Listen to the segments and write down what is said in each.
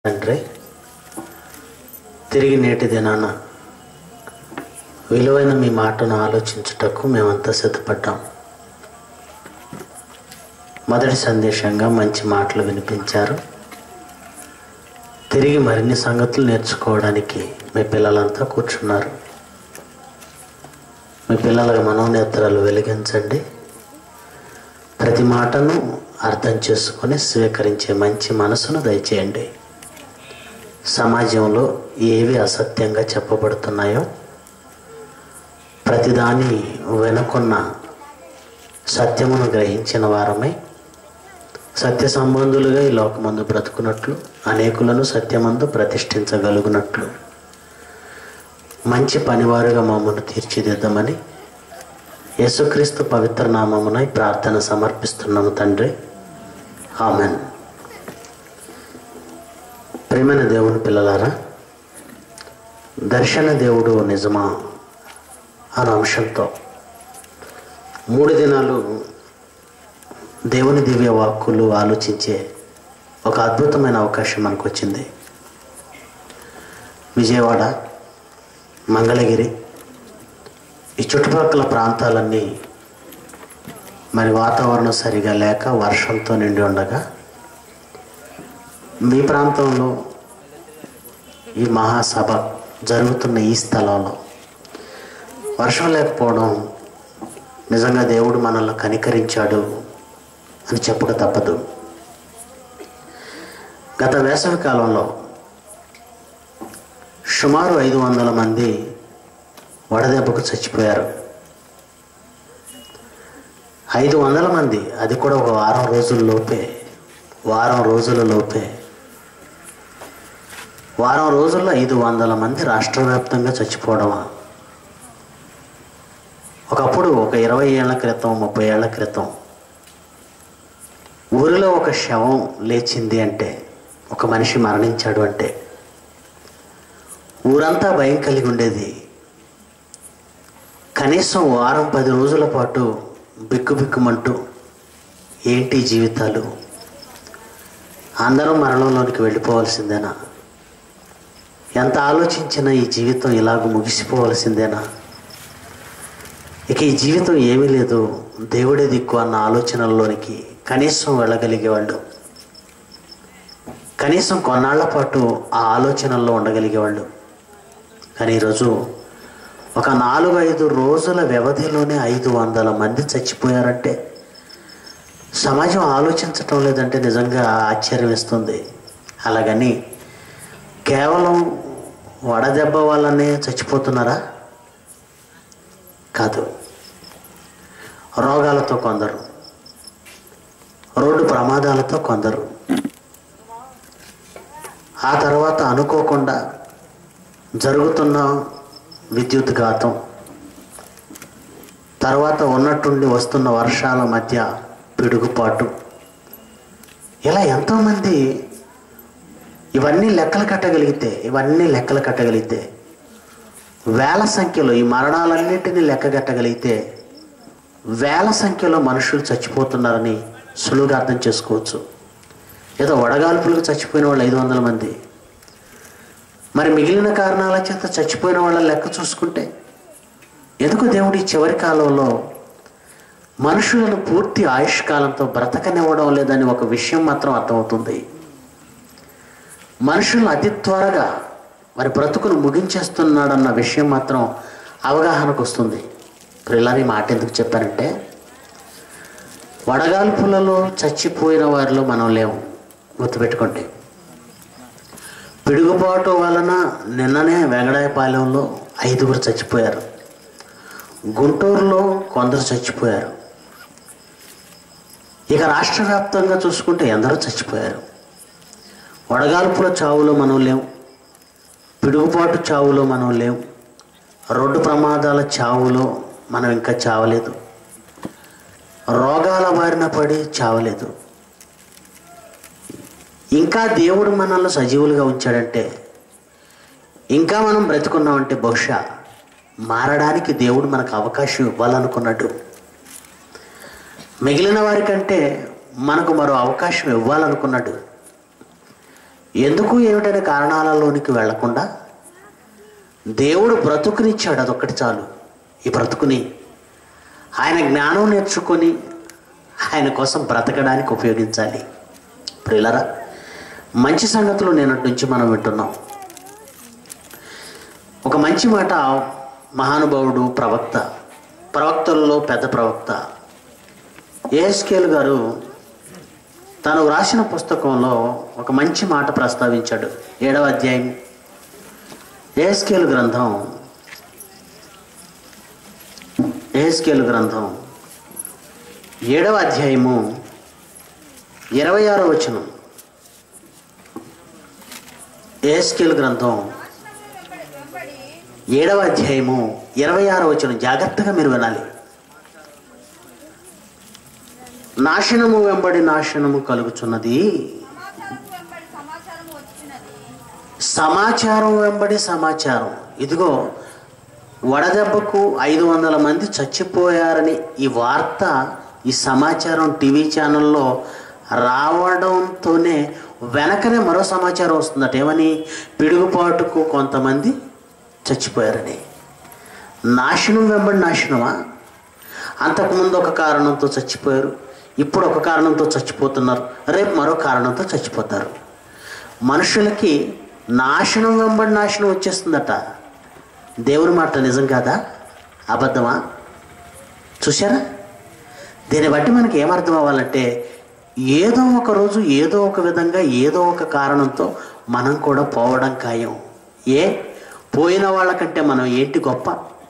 తండ్రి తిరిగి నేటి దినాన విలువైన మీ మాటను ఆలోచించుటకు మేమంతా సిద్ధపడ్డాం మొదటి సందేశంగా మంచి మాటలు వినిపించారు తిరిగి మరిన్ని సంగతులు నేర్చుకోవడానికి మీ పిల్లలంతా కూర్చున్నారు మీ పిల్లల మనోనేత్రాలు వెలిగించండి ప్రతి మాటను అర్థం చేసుకొని స్వీకరించే మంచి మనసును దయచేయండి సమాజంలో ఏవి అసత్యంగా చెప్పబడుతున్నాయో ప్రతిదాని వెనుకున్న సత్యమును గ్రహించిన వారమై సత్య సంబంధులుగా ఈ లోకమందు బ్రతుకున్నట్లు అనేకులను సత్యమందు ప్రతిష్ఠించగలుగునట్లు మంచి పనివారుగా మమ్మల్ని తీర్చిదిద్దామని యేసుక్రీస్తు పవిత్ర నామమున ఈ ప్రార్థన సమర్పిస్తున్నాము తండ్రి ఆమెన్ ప్రియమైన దేవుని పిల్లలారా దర్శన దేవుడు నిజమా అనే అంశంతో మూడు దినాలు దేవుని దివ్య వాక్కులు ఆలోచించే ఒక అద్భుతమైన అవకాశం మనకు వచ్చింది విజయవాడ మంగళగిరి ఈ చుట్టుపక్కల ప్రాంతాలన్నీ మరి వాతావరణం సరిగా లేక వర్షంతో నిండి ఉండగా మీ ప్రాంతంలో ఈ మహాసభ జరుగుతున్న ఈ స్థలంలో వర్షం లేకపోవడం నిజంగా దేవుడు మనల్ని కనికరించాడు అని చెప్పక తప్పదు గత వేసవి కాలంలో సుమారు ఐదు వందల మంది వడదెబ్బకు చచ్చిపోయారు ఐదు వందల మంది అది కూడా ఒక వారం రోజుల లోపే వారం రోజుల లోపే వారం రోజుల్లో ఐదు వందల మంది రాష్ట్ర వ్యాప్తంగా చచ్చిపోవడమా ఒకప్పుడు ఒక ఇరవై ఏళ్ల క్రితం ముప్పై ఏళ్ల క్రితం ఊరిలో ఒక శవం లేచింది అంటే ఒక మనిషి మరణించాడు అంటే ఊరంతా భయం కలిగి ఉండేది కనీసం వారం పది రోజుల పాటు బిక్కుబిక్కుమంటూ ఏంటి జీవితాలు అందరూ మరణంలోనికి వెళ్ళిపోవలసిందేనా ఎంత ఆలోచించినా ఈ జీవితం ఇలాగ ముగిసిపోవలసిందేనా ఇక ఈ జీవితం ఏమీ లేదు దేవుడే దిక్కు అన్న ఆలోచనల్లోనికి కనీసం వెళ్ళగలిగేవాళ్ళు కనీసం కొన్నాళ్ల పాటు ఆ ఆలోచనల్లో ఉండగలిగేవాళ్ళు కానీ ఈరోజు ఒక నాలుగు ఐదు రోజుల వ్యవధిలోనే ఐదు వందల మంది చచ్చిపోయారంటే సమాజం ఆలోచించటం లేదంటే నిజంగా ఆశ్చర్యం ఇస్తుంది అలాగని కేవలం వడదెబ్బ వల్లనే చచ్చిపోతున్నారా కాదు రోగాలతో కొందరు రోడ్డు ప్రమాదాలతో కొందరు ఆ తర్వాత అనుకోకుండా జరుగుతున్న విద్యుత్ ఘాతం తర్వాత ఉన్నట్టుండి వస్తున్న వర్షాల మధ్య పిడుగుపాటు ఇలా ఎంతోమంది ఇవన్నీ లెక్కలు కట్టగలిగితే ఇవన్నీ లెక్కలు కట్టగలిగితే వేల సంఖ్యలో ఈ మరణాలన్నింటినీ లెక్క కట్టగలిగితే వేల సంఖ్యలో మనుషులు చచ్చిపోతున్నారని సులువుగా అర్థం చేసుకోవచ్చు ఏదో వడగాల్పులకు చచ్చిపోయిన వాళ్ళు ఐదు వందల మంది మరి మిగిలిన కారణాల చేత చచ్చిపోయిన వాళ్ళ లెక్క చూసుకుంటే ఎందుకు దేవుడి చివరి కాలంలో మనుషులను పూర్తి ఆయుష్కాలంతో బ్రతకనివ్వడం లేదని ఒక విషయం మాత్రం అర్థమవుతుంది మనుషులను అతి త్వరగా మరి బ్రతుకును ముగించేస్తున్నాడన్న విషయం మాత్రం అవగాహనకు వస్తుంది ఇప్పుడు ఇలా ఈ మాట ఎందుకు చెప్పానంటే వడగాల్పులలో చచ్చిపోయిన వారిలో మనం లేవు గుర్తుపెట్టుకోండి పిడుగుబాటు వలన నిన్ననే వెంగడాయపాలెంలో ఐదుగురు చచ్చిపోయారు గుంటూరులో కొందరు చచ్చిపోయారు ఇక రాష్ట్ర వ్యాప్తంగా చూసుకుంటే ఎందరో చచ్చిపోయారు వడగాల్పుల చావులో మనం లేవు పిడుగుపాటు చావులో మనం లేవు రోడ్డు ప్రమాదాల చావులో మనం ఇంకా చావలేదు రోగాల బారిన పడి చావలేదు ఇంకా దేవుడు మనల్ని సజీవులుగా ఉంచాడంటే ఇంకా మనం బ్రతుకున్నామంటే బహుశా మారడానికి దేవుడు మనకు అవకాశం ఇవ్వాలనుకున్నాడు మిగిలిన వారికంటే మనకు మరో అవకాశం ఇవ్వాలనుకున్నాడు ఎందుకు ఏమిటనే కారణాలలోనికి వెళ్లకుండా దేవుడు బ్రతుకునిచ్చాడు అదొక్కటి చాలు ఈ బ్రతుకుని ఆయన జ్ఞానం నేర్చుకొని ఆయన కోసం బ్రతకడానికి ఉపయోగించాలి ప్రియులరా మంచి సంగతులు నేనటి నుంచి మనం వింటున్నాం ఒక మంచి మాట మహానుభావుడు ప్రవక్త ప్రవక్తల్లో పెద్ద ప్రవక్త ఏఎస్కేల్ గారు తను వ్రాసిన పుస్తకంలో ఒక మంచి మాట ప్రస్తావించాడు ఏడవ అధ్యాయం ఏఎస్కేల్ గ్రంథం ఏఎస్కేల్ గ్రంథం ఏడవ అధ్యాయము ఇరవై ఆరో వచనం ఏఎస్కేల్ గ్రంథం ఏడవ అధ్యాయము ఇరవై ఆరో వచనం జాగ్రత్తగా మీరు వినాలి నాశనము వెంబడి నాశనము కలుగుచున్నది సమాచారము వెంబడి సమాచారము వచ్చినది సమాచారం వెంబడి సమాచారం ఇదిగో వడదెబ్బకు ఐదు వందల మంది చచ్చిపోయారని ఈ వార్త ఈ సమాచారం టీవీ ఛానల్లో రావడంతోనే వెనకనే మరో సమాచారం వస్తుందట ఏమని పిడుగుపాటుకు కొంతమంది చచ్చిపోయారని నాశనం వెంబడి నాశనమా అంతకుముందు ఒక కారణంతో చచ్చిపోయారు ఇప్పుడు ఒక కారణంతో చచ్చిపోతున్నారు రేపు మరో కారణంతో చచ్చిపోతారు మనుషులకి నాశనం వెంబడి నాశనం వచ్చేస్తుందట దేవుని మాట నిజం కాదా అబద్ధమా చూసారా దీన్ని బట్టి మనకి ఏమర్థం అవ్వాలంటే ఏదో ఒక రోజు ఏదో ఒక విధంగా ఏదో ఒక కారణంతో మనం కూడా పోవడం ఖాయం ఏ పోయిన వాళ్ళకంటే మనం ఏంటి గొప్ప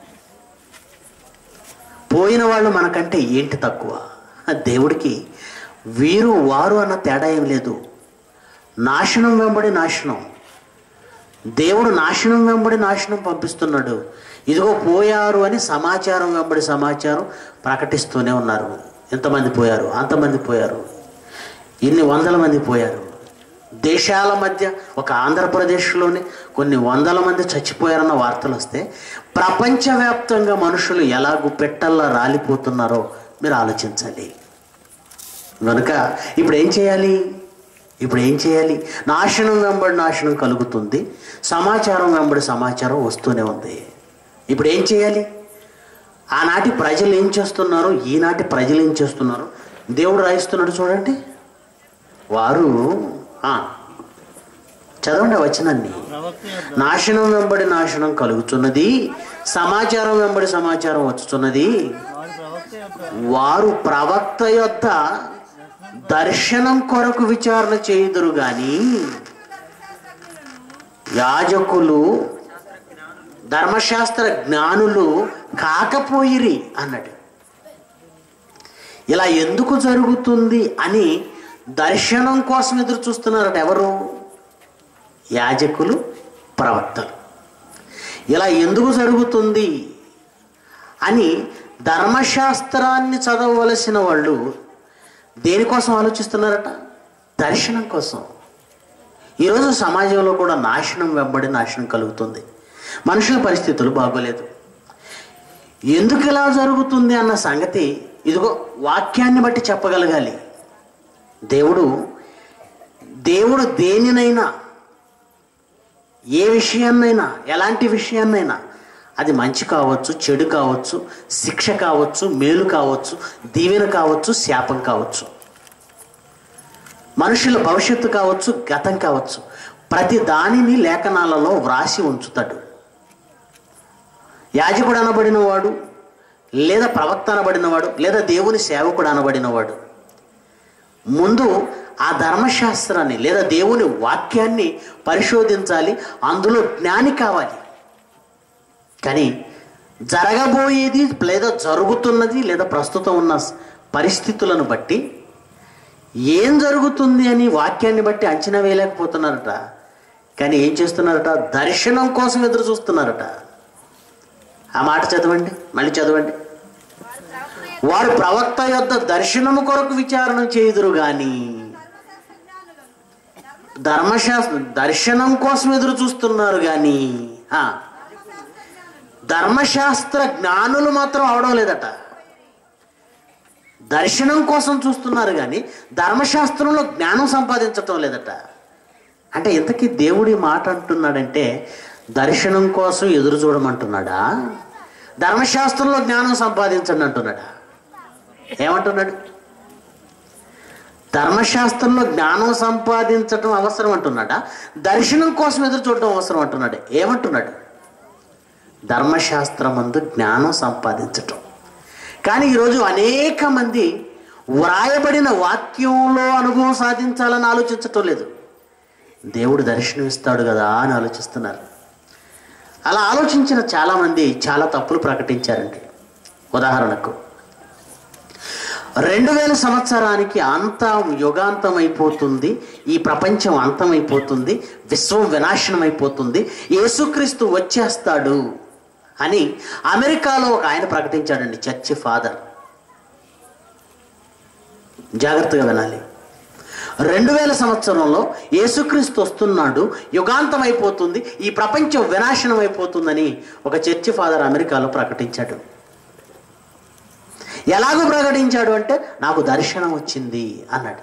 పోయిన వాళ్ళు మనకంటే ఏంటి తక్కువ దేవుడికి వీరు వారు అన్న తేడా ఏం లేదు నాశనం వెంబడి నాశనం దేవుడు నాశనం వెంబడి నాశనం పంపిస్తున్నాడు ఇదిగో పోయారు అని సమాచారం వెంబడి సమాచారం ప్రకటిస్తూనే ఉన్నారు ఎంతమంది పోయారు అంతమంది పోయారు ఇన్ని వందల మంది పోయారు దేశాల మధ్య ఒక ఆంధ్రప్రదేశ్లోనే కొన్ని వందల మంది చచ్చిపోయారన్న వార్తలు వస్తే ప్రపంచవ్యాప్తంగా మనుషులు ఎలాగూ పెట్టల్లా రాలిపోతున్నారో మీరు ఆలోచించాలి కనుక ఇప్పుడు ఏం చేయాలి ఇప్పుడు ఏం చేయాలి నాశనం వెంబడి నాశనం కలుగుతుంది సమాచారం వెంబడి సమాచారం వస్తూనే ఉంది ఇప్పుడు ఏం చేయాలి ఆనాటి ప్రజలు ఏం చేస్తున్నారు ఈనాటి ప్రజలు ఏం చేస్తున్నారు దేవుడు రాయిస్తున్నాడు చూడండి వారు ఆ, చదవండి వచ్చినన్ని నాశనం వెంబడి నాశనం కలుగుతున్నది సమాచారం వెంబడి సమాచారం వచ్చుతున్నది వారు ప్రవక్త యొద్ద దర్శనం కొరకు విచారణ చేయుదురు గాని యాజకులు ధర్మశాస్త్ర జ్ఞానులు కాకపోయిరి అన్నాడు ఇలా ఎందుకు జరుగుతుంది అని దర్శనం కోసం ఎదురు చూస్తున్నారట ఎవరు యాజకులు ప్రవక్తలు ఇలా ఎందుకు జరుగుతుంది అని ధర్మశాస్త్రాన్ని చదవవలసిన వాళ్ళు దేనికోసం ఆలోచిస్తున్నారట దర్శనం కోసం ఈరోజు సమాజంలో కూడా నాశనం వెంబడి నాశనం కలుగుతుంది మనుషుల పరిస్థితులు బాగోలేదు ఎందుకు ఇలా జరుగుతుంది అన్న సంగతి ఇదిగో వాక్యాన్ని బట్టి చెప్పగలగాలి దేవుడు దేవుడు దేనినైనా ఏ విషయాన్నైనా ఎలాంటి విషయాన్నైనా అది మంచి కావచ్చు చెడు కావచ్చు శిక్ష కావచ్చు మేలు కావచ్చు దీవెన కావచ్చు శాపం కావచ్చు మనుషుల భవిష్యత్తు కావచ్చు గతం కావచ్చు ప్రతి దానిని లేఖనాలలో వ్రాసి ఉంచుతాడు యాజకుడు అనబడిన వాడు లేదా ప్రవక్త అనబడినవాడు లేదా దేవుని సేవకుడు అనబడినవాడు ముందు ఆ ధర్మశాస్త్రాన్ని లేదా దేవుని వాక్యాన్ని పరిశోధించాలి అందులో జ్ఞాని కావాలి కానీ జరగబోయేది లేదా జరుగుతున్నది లేదా ప్రస్తుతం ఉన్న పరిస్థితులను బట్టి ఏం జరుగుతుంది అని వాక్యాన్ని బట్టి అంచనా వేయలేకపోతున్నారట కానీ ఏం చేస్తున్నారట దర్శనం కోసం ఎదురు చూస్తున్నారట ఆ మాట చదవండి మళ్ళీ చదవండి వారు వారు ప్రవక్త ప్రవక్త యొద్ద దర్శనము కొరకు విచారణ చేయుదురు గాని ధర్మశాస్త్ర దర్శనం కోసం ఎదురు చూస్తున్నారు కానీ ఆ, ధర్మశాస్త్ర జ్ఞానులు మాత్రం అవడం లేదట దర్శనం కోసం చూస్తున్నారు కానీ ధర్మశాస్త్రంలో జ్ఞానం సంపాదించటం లేదట అంటే ఇంతకీ దేవుడి మాట అంటున్నాడంటే దర్శనం కోసం ఎదురు చూడమంటున్నాడా ధర్మశాస్త్రంలో జ్ఞానం సంపాదించండి అంటున్నాడా ఏమంటున్నాడు ధర్మశాస్త్రంలో జ్ఞానం సంపాదించటం అవసరం అంటున్నాడా దర్శనం కోసం ఎదురు చూడటం అవసరం అంటున్నాడు ఏమంటున్నాడు ధర్మశాస్త్రమందు జ్ఞానం సంపాదించటం కానీ ఈరోజు అనేక మంది వ్రాయబడిన వాక్యంలో అనుభవం సాధించాలని ఆలోచించటం లేదు దేవుడు దర్శనం ఇస్తాడు కదా అని ఆలోచిస్తున్నారు అలా ఆలోచించిన చాలామంది చాలా తప్పులు ప్రకటించారండి ఉదాహరణకు రెండు వేల సంవత్సరానికి అంతం యుగాంతం అయిపోతుంది ఈ ప్రపంచం అంతమైపోతుంది విశ్వం వినాశనం అయిపోతుంది యేసుక్రీస్తు వచ్చేస్తాడు అని అమెరికాలో ఒక ఆయన ప్రకటించాడండి చర్చి ఫాదర్ జాగ్రత్తగా వినాలి రెండు వేల సంవత్సరంలో యేసుక్రీస్తు వస్తున్నాడు యుగాంతం అయిపోతుంది ఈ ప్రపంచం వినాశనం అయిపోతుందని ఒక చర్చి ఫాదర్ అమెరికాలో ప్రకటించాడు ఎలాగో ప్రకటించాడు అంటే నాకు దర్శనం వచ్చింది అన్నాడు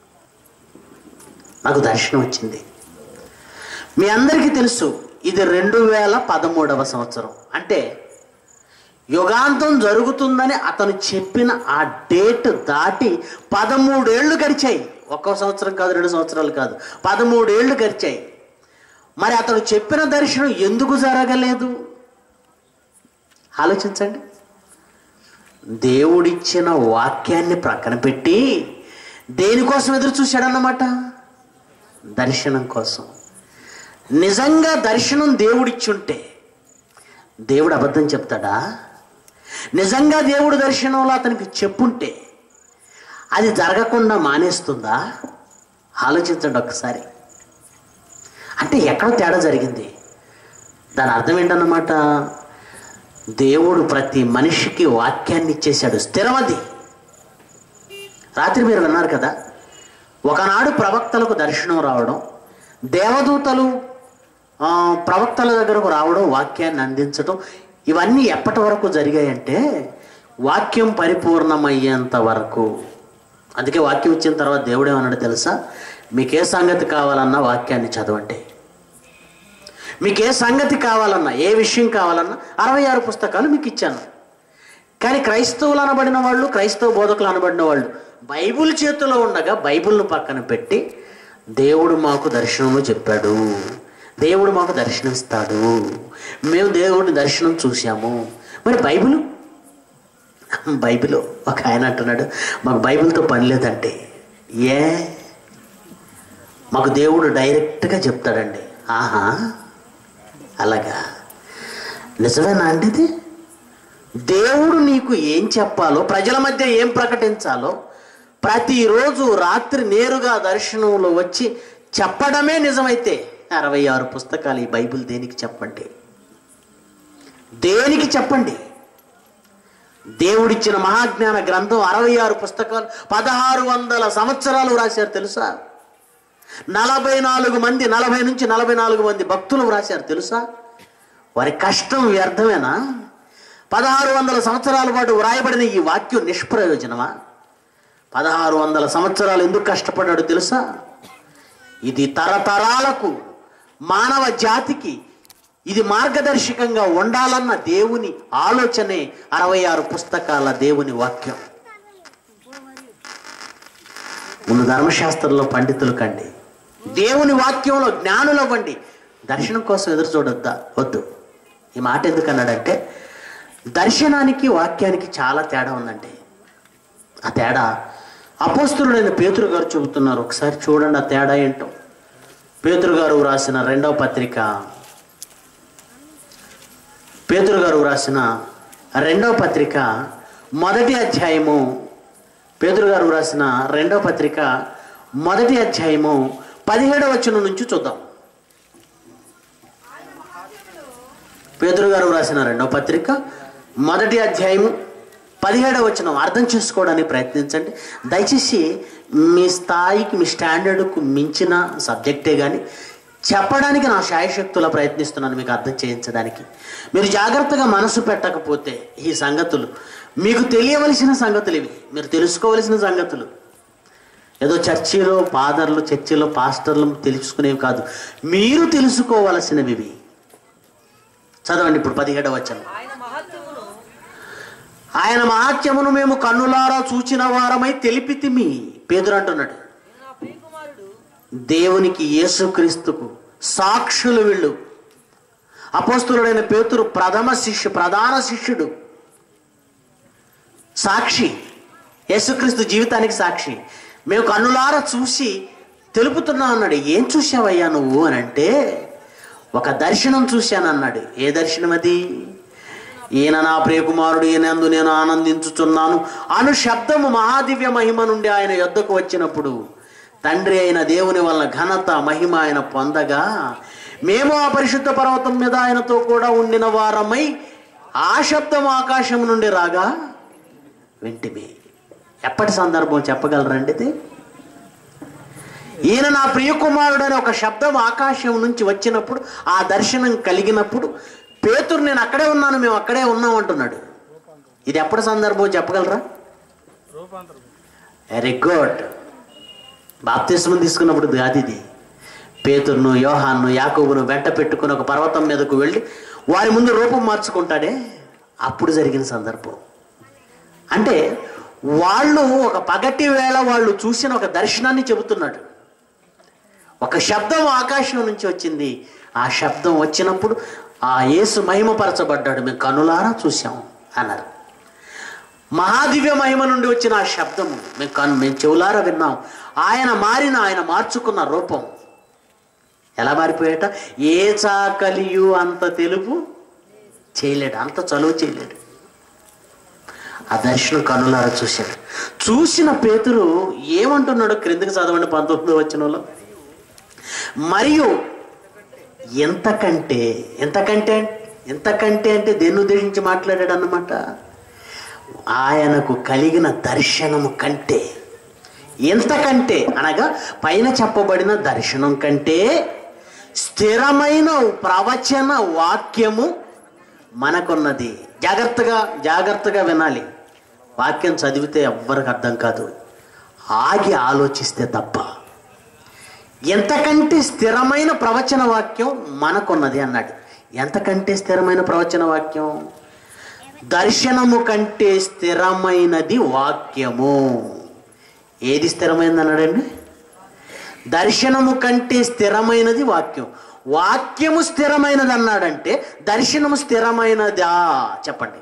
నాకు దర్శనం వచ్చింది మీ అందరికీ తెలుసు ఇది రెండు వేల పదమూడవ సంవత్సరం అంటే యుగాంతం జరుగుతుందని అతను చెప్పిన ఆ డేట్ దాటి పదమూడేళ్లు గడిచాయి ఒక్క సంవత్సరం కాదు రెండు సంవత్సరాలు కాదు పదమూడేళ్లు గడిచాయి మరి అతను చెప్పిన దర్శనం ఎందుకు జరగలేదు ఆలోచించండి దేవుడిచ్చిన వాక్యాన్ని ప్రక్కన పెట్టి దేనికోసం ఎదురు చూశాడన్నమాట దర్శనం కోసం నిజంగా దర్శనం దేవుడిచ్చుంటే దేవుడు అబద్ధం చెప్తాడా నిజంగా దేవుడు దర్శనంలో అతనికి చెప్పుంటే అది జరగకుండా మానేస్తుందా ఆలోచించండి ఒక్కసారి అంటే ఎక్కడ తేడా జరిగింది దాని అర్థం ఏంటన్నమాట దేవుడు ప్రతి మనిషికి వాక్యాన్ని ఇచ్చేశాడు స్థిరమది రాత్రి మీరు విన్నారు కదా ఒకనాడు ప్రవక్తలకు దర్శనం రావడం దేవదూతలు ఆ, ప్రవక్తల దగ్గరకు రావడం వాక్యాన్ని అందించడం ఇవన్నీ ఎప్పటి వరకు జరిగాయంటే వాక్యం పరిపూర్ణమయ్యేంత వరకు అందుకే వాక్యం ఇచ్చిన తర్వాత దేవుడు ఏమన్నాడు తెలుసా మీకు ఏ సంగతి కావాలన్నా వాక్యాన్ని చదవండి మీకు ఏ సంగతి కావాలన్నా ఏ విషయం కావాలన్నా అరవై ఆరు పుస్తకాలు మీకు ఇచ్చాను కానీ క్రైస్తవులు అనబడిన వాళ్ళు క్రైస్తవ బోధకులు అనబడిన వాళ్ళు బైబుల్ చేతిలో ఉండగా బైబిల్ను పక్కన పెట్టి దేవుడు మాకు దర్శనంలో చెప్పాడు దేవుడు మాకు దర్శనం ఇస్తాడు మేము దేవుడిని దర్శనం చూసాము మరి బైబిల్ బైబిల్ ఒక ఆయన అంటున్నాడు మాకు బైబిల్తో పని లేదంటే ఏ మాకు దేవుడు డైరెక్ట్గా చెప్తాడండి ఆహా అలాగా నిజమేనా అండి ఇది దేవుడు నీకు ఏం చెప్పాలో ప్రజల మధ్య ఏం ప్రకటించాలో ప్రతిరోజు రాత్రి నేరుగా దర్శనంలో వచ్చి చెప్పడమే నిజమైతే అరవై ఆరు పుస్తకాలు ఈ బైబిల్ దేనికి చెప్పండి దేనికి చెప్పండి దేవుడిచ్చిన మహాజ్ఞాన గ్రంథం అరవై ఆరు పుస్తకాలు పదహారు వందల సంవత్సరాలు రాశారు తెలుసా నలభై నాలుగు మంది నలభై నుంచి నలభై నాలుగు మంది భక్తులు వ్రాశారు తెలుసా వారి కష్టం వ్యర్థమేనా పదహారు వందల సంవత్సరాల పాటు వ్రాయబడిన ఈ వాక్యం నిష్ప్రయోజనమా పదహారు వందల సంవత్సరాలు ఎందుకు కష్టపడ్డాడు తెలుసా ఇది తరతరాలకు మానవ జాతికి ఇది మార్గదర్శకంగా ఉండాలన్న దేవుని ఆలోచనే అరవై ఆరు పుస్తకాల దేవుని వాక్యం ముందు ధర్మశాస్త్రంలో పండితులు కండి దేవుని వాక్యంలో జ్ఞానులు అవ్వండి దర్శనం కోసం ఎదురు చూడొద్దా వద్దు ఈ మాట ఎందుకు అన్నాడంటే దర్శనానికి వాక్యానికి చాలా తేడా ఉందండి ఆ తేడా అపోస్తులుడైన పేతురు గారు చెబుతున్నారు ఒకసారి చూడండి ఆ తేడా ఏంటో పేతురు గారు రాసిన రెండవ పత్రిక పేతురు గారు రాసిన రెండవ పత్రిక మొదటి అధ్యాయము పేతురు గారు రాసిన రెండవ పత్రిక మొదటి అధ్యాయము పదిహేడవ వచనం నుంచి చూద్దాం పేతురు గారు రాసిన రెండవ పత్రిక మొదటి అధ్యాయము పదిహేడవ వచనం అర్థం చేసుకోవడానికి ప్రయత్నించండి దయచేసి మీ స్థాయికి మీ స్టాండర్డ్కు మించిన సబ్జెక్టే కానీ చెప్పడానికి నా శాయశక్తుల ప్రయత్నిస్తున్నాను మీకు అర్థం చేయించడానికి మీరు జాగ్రత్తగా మనసు పెట్టకపోతే ఈ సంగతులు మీకు తెలియవలసిన సంగతులు ఇవి మీరు తెలుసుకోవలసిన సంగతులు ఏదో చర్చిలో ఫాదర్లు చర్చిలో పాస్టర్లు తెలుసుకునేవి కాదు మీరు తెలుసుకోవలసినవి ఇవి. చదవండి ఇప్పుడు పదిహేడవ వచ్చాను ఆయన మహత్వమును ఆయన మహాత్యమును మేము కన్నులారా చూచిన వారమై తెలిపితిమి పేదరు అంటున్నాడు నేను నా ప్రియకుమారుడు దేవునికి యేసుక్రీస్తుకు సాక్షులు వీళ్ళు అపోస్తులుడైన పేతురు ప్రథమ శిష్యు ప్రధాన శిష్యుడు సాక్షి యేసుక్రీస్తు జీవితానికి సాక్షి మేము కన్నులారా చూసి తెలుపుతున్నాం అన్నాడు ఏం చూసావయ్యా నువ్వు అని అంటే ఒక దర్శనం చూశాను అన్నాడు ఏ దర్శనం అది ఈయన నా ప్రియకుమారుడు ఈయనందు నేను ఆనందించుచున్నాను అను శబ్దము మహాదివ్య మహిమ నుండి ఆయన యొద్దకు వచ్చినప్పుడు తండ్రి అయిన దేవుని వలన ఘనత మహిమ ఆయన పొందగా మేము ఆ పరిశుద్ధ పర్వతం మీద ఆయనతో కూడా ఉండిన వారమై ఆ శబ్దం ఆకాశం నుండి రాగా వింటిమి ఎప్పటి సందర్భం చెప్పగలరండి ఇది ఈయన నా ప్రియకుమారుడు అనే ఒక శబ్దం ఆకాశం నుంచి వచ్చినప్పుడు ఆ దర్శనం కలిగినప్పుడు పేతురు నేను అక్కడే ఉన్నాను మేము అక్కడే ఉన్నాం అంటున్నాడు ఇది ఎప్పటి సందర్భం చెప్పగలరా వెరీ గుడ్ బాప్తిస్మం తీసుకున్నప్పుడు కాదు ఇది పేతురును యోహాన్ను యాకోబును వెంట పెట్టుకుని ఒక పర్వతం మీదకు వెళ్ళి వారి ముందు రూపం మార్చుకుంటాడే అప్పుడు జరిగిన సందర్భం అంటే వాళ్ళు ఒక పగటి వేళ వాళ్ళు చూసిన ఒక దర్శనాన్ని చెబుతున్నాడు ఒక శబ్దం ఆకాశం నుంచి వచ్చింది ఆ శబ్దం వచ్చినప్పుడు ఆ యేసు మహిమపరచబడ్డాడు మేము కనులారా చూసాం అన్నారు మహాదివ్య మహిమ నుండి వచ్చిన ఆ శబ్దము మేము కను మేము చెవులారా విన్నాం ఆయన మారిన ఆయన మార్చుకున్న రూపం ఎలా మారిపోయాట ఏ చాకలియు అంత తెలుపు చేయలేడు అంత చలువ చేయలేడు ఆ దర్శనం కనులారా చూశాడు చూసిన పేతురు ఏమంటున్నాడు క్రిందకి చదవండి పంతొమ్మిది వచ్చినలో మరియు ఎంతకంటే ఎంతకంటే ఎంతకంటే అంటే దేన్ని ఉద్దేశించి మాట్లాడాడు అన్నమాట ఆయనకు కలిగిన దర్శనము కంటే ఎంతకంటే అనగా పైన చెప్పబడిన దర్శనం కంటే స్థిరమైన ప్రవచన వాక్యము మనకున్నది జాగ్రత్తగా జాగ్రత్తగా వినాలి వాక్యం చదివితే ఎవ్వరికి అర్థం కాదు ఆగి ఆలోచిస్తే తప్ప ఎంతకంటే స్థిరమైన ప్రవచన వాక్యం మనకున్నది అన్నాడు ఎంతకంటే స్థిరమైన ప్రవచన వాక్యం దర్శనము కంటే స్థిరమైనది వాక్యము ఏది స్థిరమైనది అన్నాడండి దర్శనము కంటే స్థిరమైనది వాక్యం వాక్యము స్థిరమైనది అన్నాడంటే దర్శనము స్థిరమైనదా చెప్పండి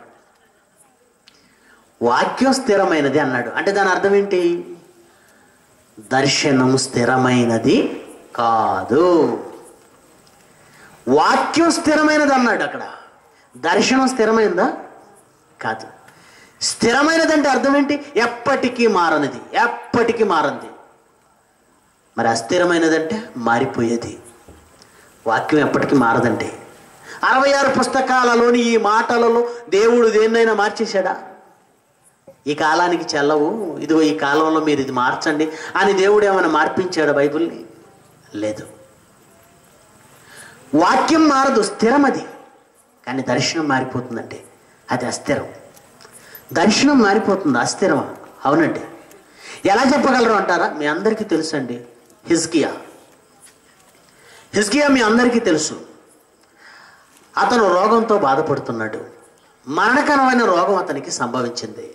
వాక్యం స్థిరమైనది అన్నాడు అంటే దాని అర్థం ఏంటి దర్శనము స్థిరమైనది కాదు వాక్యం స్థిరమైనది అన్నాడు అక్కడ దర్శనం స్థిరమైందా కాదు స్థిరమైనది అంటే అర్థం ఏంటి ఎప్పటికీ మారనిది ఎప్పటికీ మారంది మరి అస్థిరమైనదంటే మారిపోయేది వాక్యం ఎప్పటికీ మారదండి అరవై ఆరు పుస్తకాలలోని ఈ మాటలలో దేవుడు దేన్నైనా మార్చేశాడా ఈ కాలానికి చెల్లవు ఇదిగో ఈ కాలంలో మీరు ఇది మార్చండి అని దేవుడు ఏమైనా మార్పించాడు బైబిల్ని లేదు వాక్యం మారదు స్థిరం అది కానీ దర్శనం మారిపోతుందంటే అది అస్థిరం దర్శనం మారిపోతుంది అస్థిరం అవునండి ఎలా చెప్పగలరు అంటారా మీ అందరికీ తెలుసండి హిజ్కియా హిజ్కియా మీ అందరికీ తెలుసు అతను రోగంతో బాధపడుతున్నాడు మరణకరమైన రోగం అతనికి సంభవించింది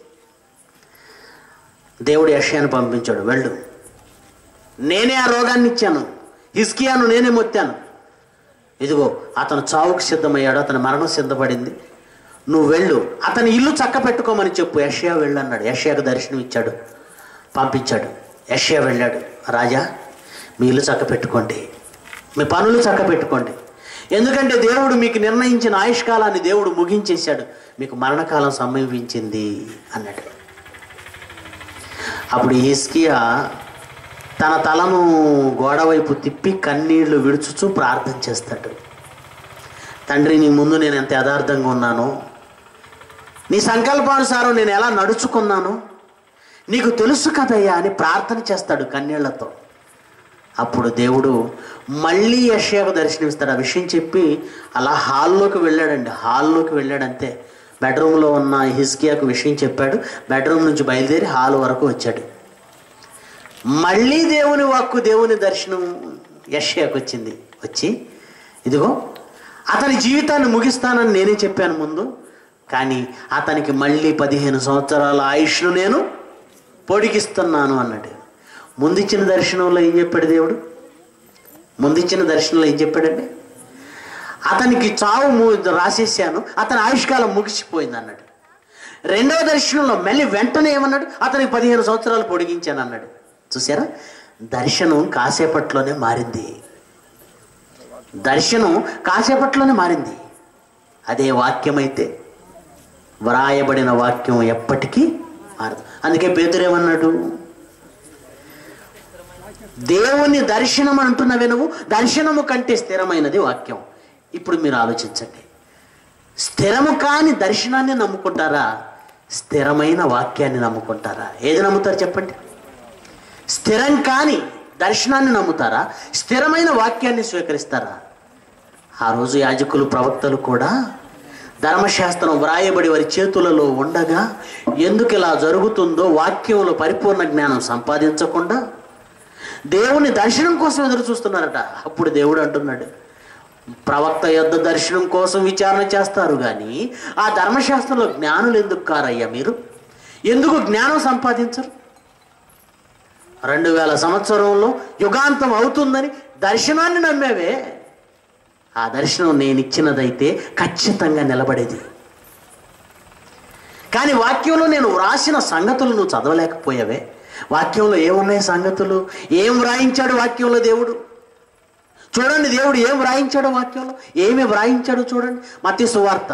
దేవుడు యషయాను పంపించాడు వెళ్ళు నేనే ఆ రోగాన్ని ఇచ్చాను హిస్కియాను నేనే మొత్తాను ఇదిగో అతను చావుకు సిద్ధమయ్యాడు అతని మరణం సిద్ధపడింది నువ్వు వెళ్ళు అతని ఇల్లు చక్క పెట్టుకోమని చెప్పు యషయా వెళ్ళు అన్నాడు యషయాకు దర్శనం ఇచ్చాడు పంపించాడు యషయా వెళ్ళాడు రాజా మీ ఇల్లు చక్క పెట్టుకోండి మీ పనులు చక్క పెట్టుకోండి ఎందుకంటే దేవుడు మీకు నిర్ణయించిన ఆయుష్కాలాన్ని దేవుడు ముగించేశాడు మీకు మరణకాలం సమీపించింది అన్నాడు అప్పుడు హిస్కియా తన తలను గోడ వైపు తిప్పి కన్నీళ్లు విడుచుచూ ప్రార్థన చేస్తాడు తండ్రి నీ ముందు నేను ఎంత యథార్థంగా ఉన్నానో నీ సంకల్పానుసారం నేను ఎలా నడుచుకున్నాను నీకు తెలుసు కదయ్యా అని ప్రార్థన చేస్తాడు కన్నీళ్లతో అప్పుడు దేవుడు మళ్ళీ యషయాకు దర్శనమిస్తాడు ఆ విషయం చెప్పి అలా హాల్లోకి వెళ్ళాడండి హాల్లోకి వెళ్ళాడంతే బెడ్రూమ్లో ఉన్న హిస్కియాకు విషయం చెప్పాడు బెడ్రూమ్ నుంచి బయలుదేరి హాల్ వరకు వచ్చాడు మళ్ళీ దేవుని వాక్కు దేవుని దర్శనం యష్యాకు వచ్చింది వచ్చి ఇదిగో అతని జీవితాన్ని ముగిస్తానని నేనే చెప్పాను ముందు కానీ అతనికి మళ్ళీ పదిహేను సంవత్సరాల ఆయుష్ను నేను పొడిగిస్తున్నాను అన్నాడు ముందిచ్చిన దర్శనంలో ఏం చెప్పాడు దేవుడు ముందిచ్చిన దర్శనంలో ఏం చెప్పాడండి అతనికి చావు ము- రాసేసాను అతని ఆయుష్కాలం ముగిసిపోయింది అన్నాడు రెండవ దర్శనంలో మళ్ళీ వెంటనే ఏమన్నాడు అతనికి పదిహేను సంవత్సరాలు పొడిగించాను అన్నాడు చూసారా దర్శనం కాసేపట్లోనే మారింది దర్శనం కాసేపట్లోనే మారింది అదే వాక్యమైతే వ్రాయబడిన వాక్యం ఎప్పటికీ మారదు అందుకే పేదరేమన్నాడు దేవుని దర్శనం అంటున్నవే నువ్వు దర్శనము కంటే స్థిరమైనది వాక్యం ఇప్పుడు మీరు ఆలోచించండి స్థిరము కాని దర్శనాన్ని నమ్ముకుంటారా స్థిరమైన వాక్యాన్ని నమ్ముకుంటారా ఏది నమ్ముతారు చెప్పండి స్థిరం కాని దర్శనాన్ని నమ్ముతారా స్థిరమైన వాక్యాన్ని స్వీకరిస్తారా ఆ రోజు యాజకులు ప్రవక్తలు కూడా ధర్మశాస్త్రం వ్రాయబడి వారి చేతులలో ఉండగా ఎందుకు ఇలా జరుగుతుందో వాక్యంలో పరిపూర్ణ జ్ఞానం సంపాదించకుండా దేవుని దర్శనం కోసం ఎదురు చూస్తున్నారట అప్పుడు దేవుడు అంటున్నాడు ప్రవక్త యొద్ద దర్శనం కోసం విచారణ చేస్తారు కానీ ఆ ధర్మశాస్త్రంలో జ్ఞానులు ఎందుకు కారయ్యా మీరు ఎందుకు జ్ఞానం సంపాదించరు రెండు వేల సంవత్సరంలో యుగాంతం అవుతుందని దర్శనాన్ని నమ్మేవే ఆ దర్శనం నేను ఇచ్చినదైతే ఖచ్చితంగా నిలబడేది కానీ వాక్యంలో నేను వ్రాసిన సంగతులు నువ్వు చదవలేకపోయావే వాక్యంలో ఏమున్నాయి సంగతులు ఏం వ్రాయించాడు వాక్యంలో దేవుడు చూడండి దేవుడు ఏం వ్రాయించాడు వాక్యంలో ఏమి వ్రాయించాడు చూడండి మత్తి సువార్త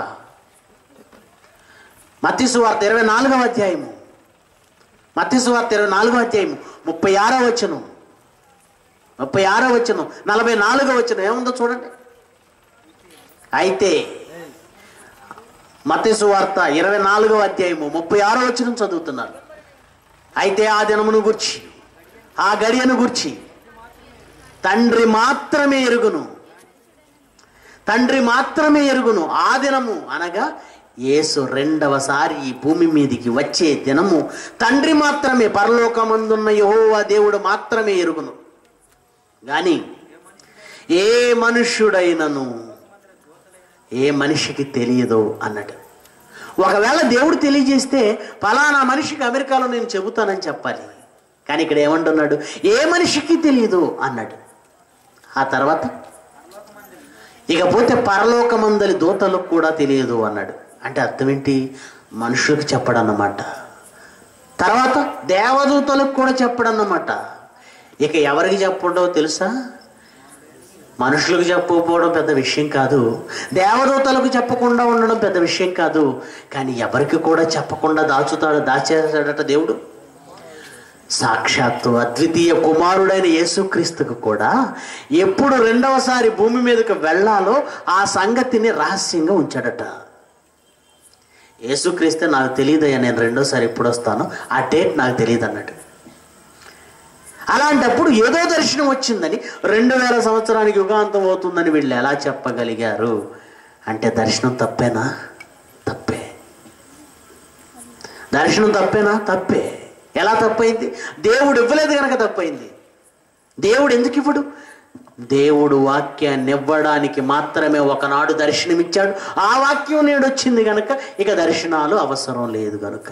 మత్తి సువార్త ఇరవై నాలుగవ అధ్యాయము మత్తి సువార్త ఇరవై నాలుగవ అధ్యాయము ముప్పై ఆరో వచనం ముప్పై ఆరో వచనం నలభై నాలుగో వచనం ఏముందో చూడండి అయితే మత్తి సువార్త ఇరవై నాలుగవ అధ్యాయము ముప్పై ఆరో వచనం చదువుతున్నారు అయితే ఆ దినమును గుర్చి ఆ గడియను గుర్చి తండ్రి మాత్రమే ఎరుగును తండ్రి మాత్రమే ఎరుగును ఆ దినము అనగా యేసు రెండవసారి ఈ భూమి మీదికి వచ్చే దినము తండ్రి మాత్రమే పరలోకమందున్న యెహోవా దేవుడు మాత్రమే ఎరుగును కానీ ఏ మనుష్యుడైనను ఏ మనిషికి తెలియదు అన్నాడు ఒకవేళ దేవుడు తెలియజేస్తే ఫలానా మనిషికి అమెరికాలో నేను చెబుతానని చెప్పాలి కానీ ఇక్కడ ఏమంటున్నాడు ఏ మనిషికి తెలియదు అన్నాడు ఆ తర్వాత ఇకపోతే పరలోకమందలి దూతలకు కూడా తెలియదు అన్నాడు అంటే అర్థం ఏంటి మనుషులకు చెప్పడన్నమాట తర్వాత దేవదూతలకు కూడా చెప్పడన్నమాట ఇక ఎవరికి చెప్పడో తెలుసా మనుషులకు చెప్పకపోవడం పెద్ద విషయం కాదు దేవదూతలకు చెప్పకుండా ఉండడం పెద్ద విషయం కాదు కానీ ఎవరికి కూడా చెప్పకుండా దాచుతాడు దాచేస్తాడట దేవుడు సాక్షాత్తు అద్వితీయ కుమారుడైన యేసుక్రీస్తుకు కూడా ఎప్పుడు రెండవసారి భూమి మీదకి వెళ్ళాలో ఆ సంగతిని రహస్యంగా ఉంచాడట యేసుక్రీస్తే నాకు తెలియదయ్యా నేను రెండోసారి ఎప్పుడు వస్తానో ఆ డేట్ నాకు తెలియదు అన్నాడు అలాంటప్పుడు ఏదో దర్శనం వచ్చిందని రెండు వేల సంవత్సరానికి యుగాంతం అవుతుందని వీళ్ళు ఎలా చెప్పగలిగారు అంటే దర్శనం తప్పేనా తప్పే దర్శనం తప్పేనా తప్పే ఎలా తప్పైంది దేవుడు ఇవ్వలేదు కనుక తప్పైంది దేవుడు ఎందుకు ఇవ్వడు దేవుడు వాక్యాన్ని ఇవ్వడానికి మాత్రమే ఒకనాడు దర్శనమిచ్చాడు ఆ వాక్యం నేడు వచ్చింది కనుక ఇక దర్శనాలు అవసరం లేదు కనుక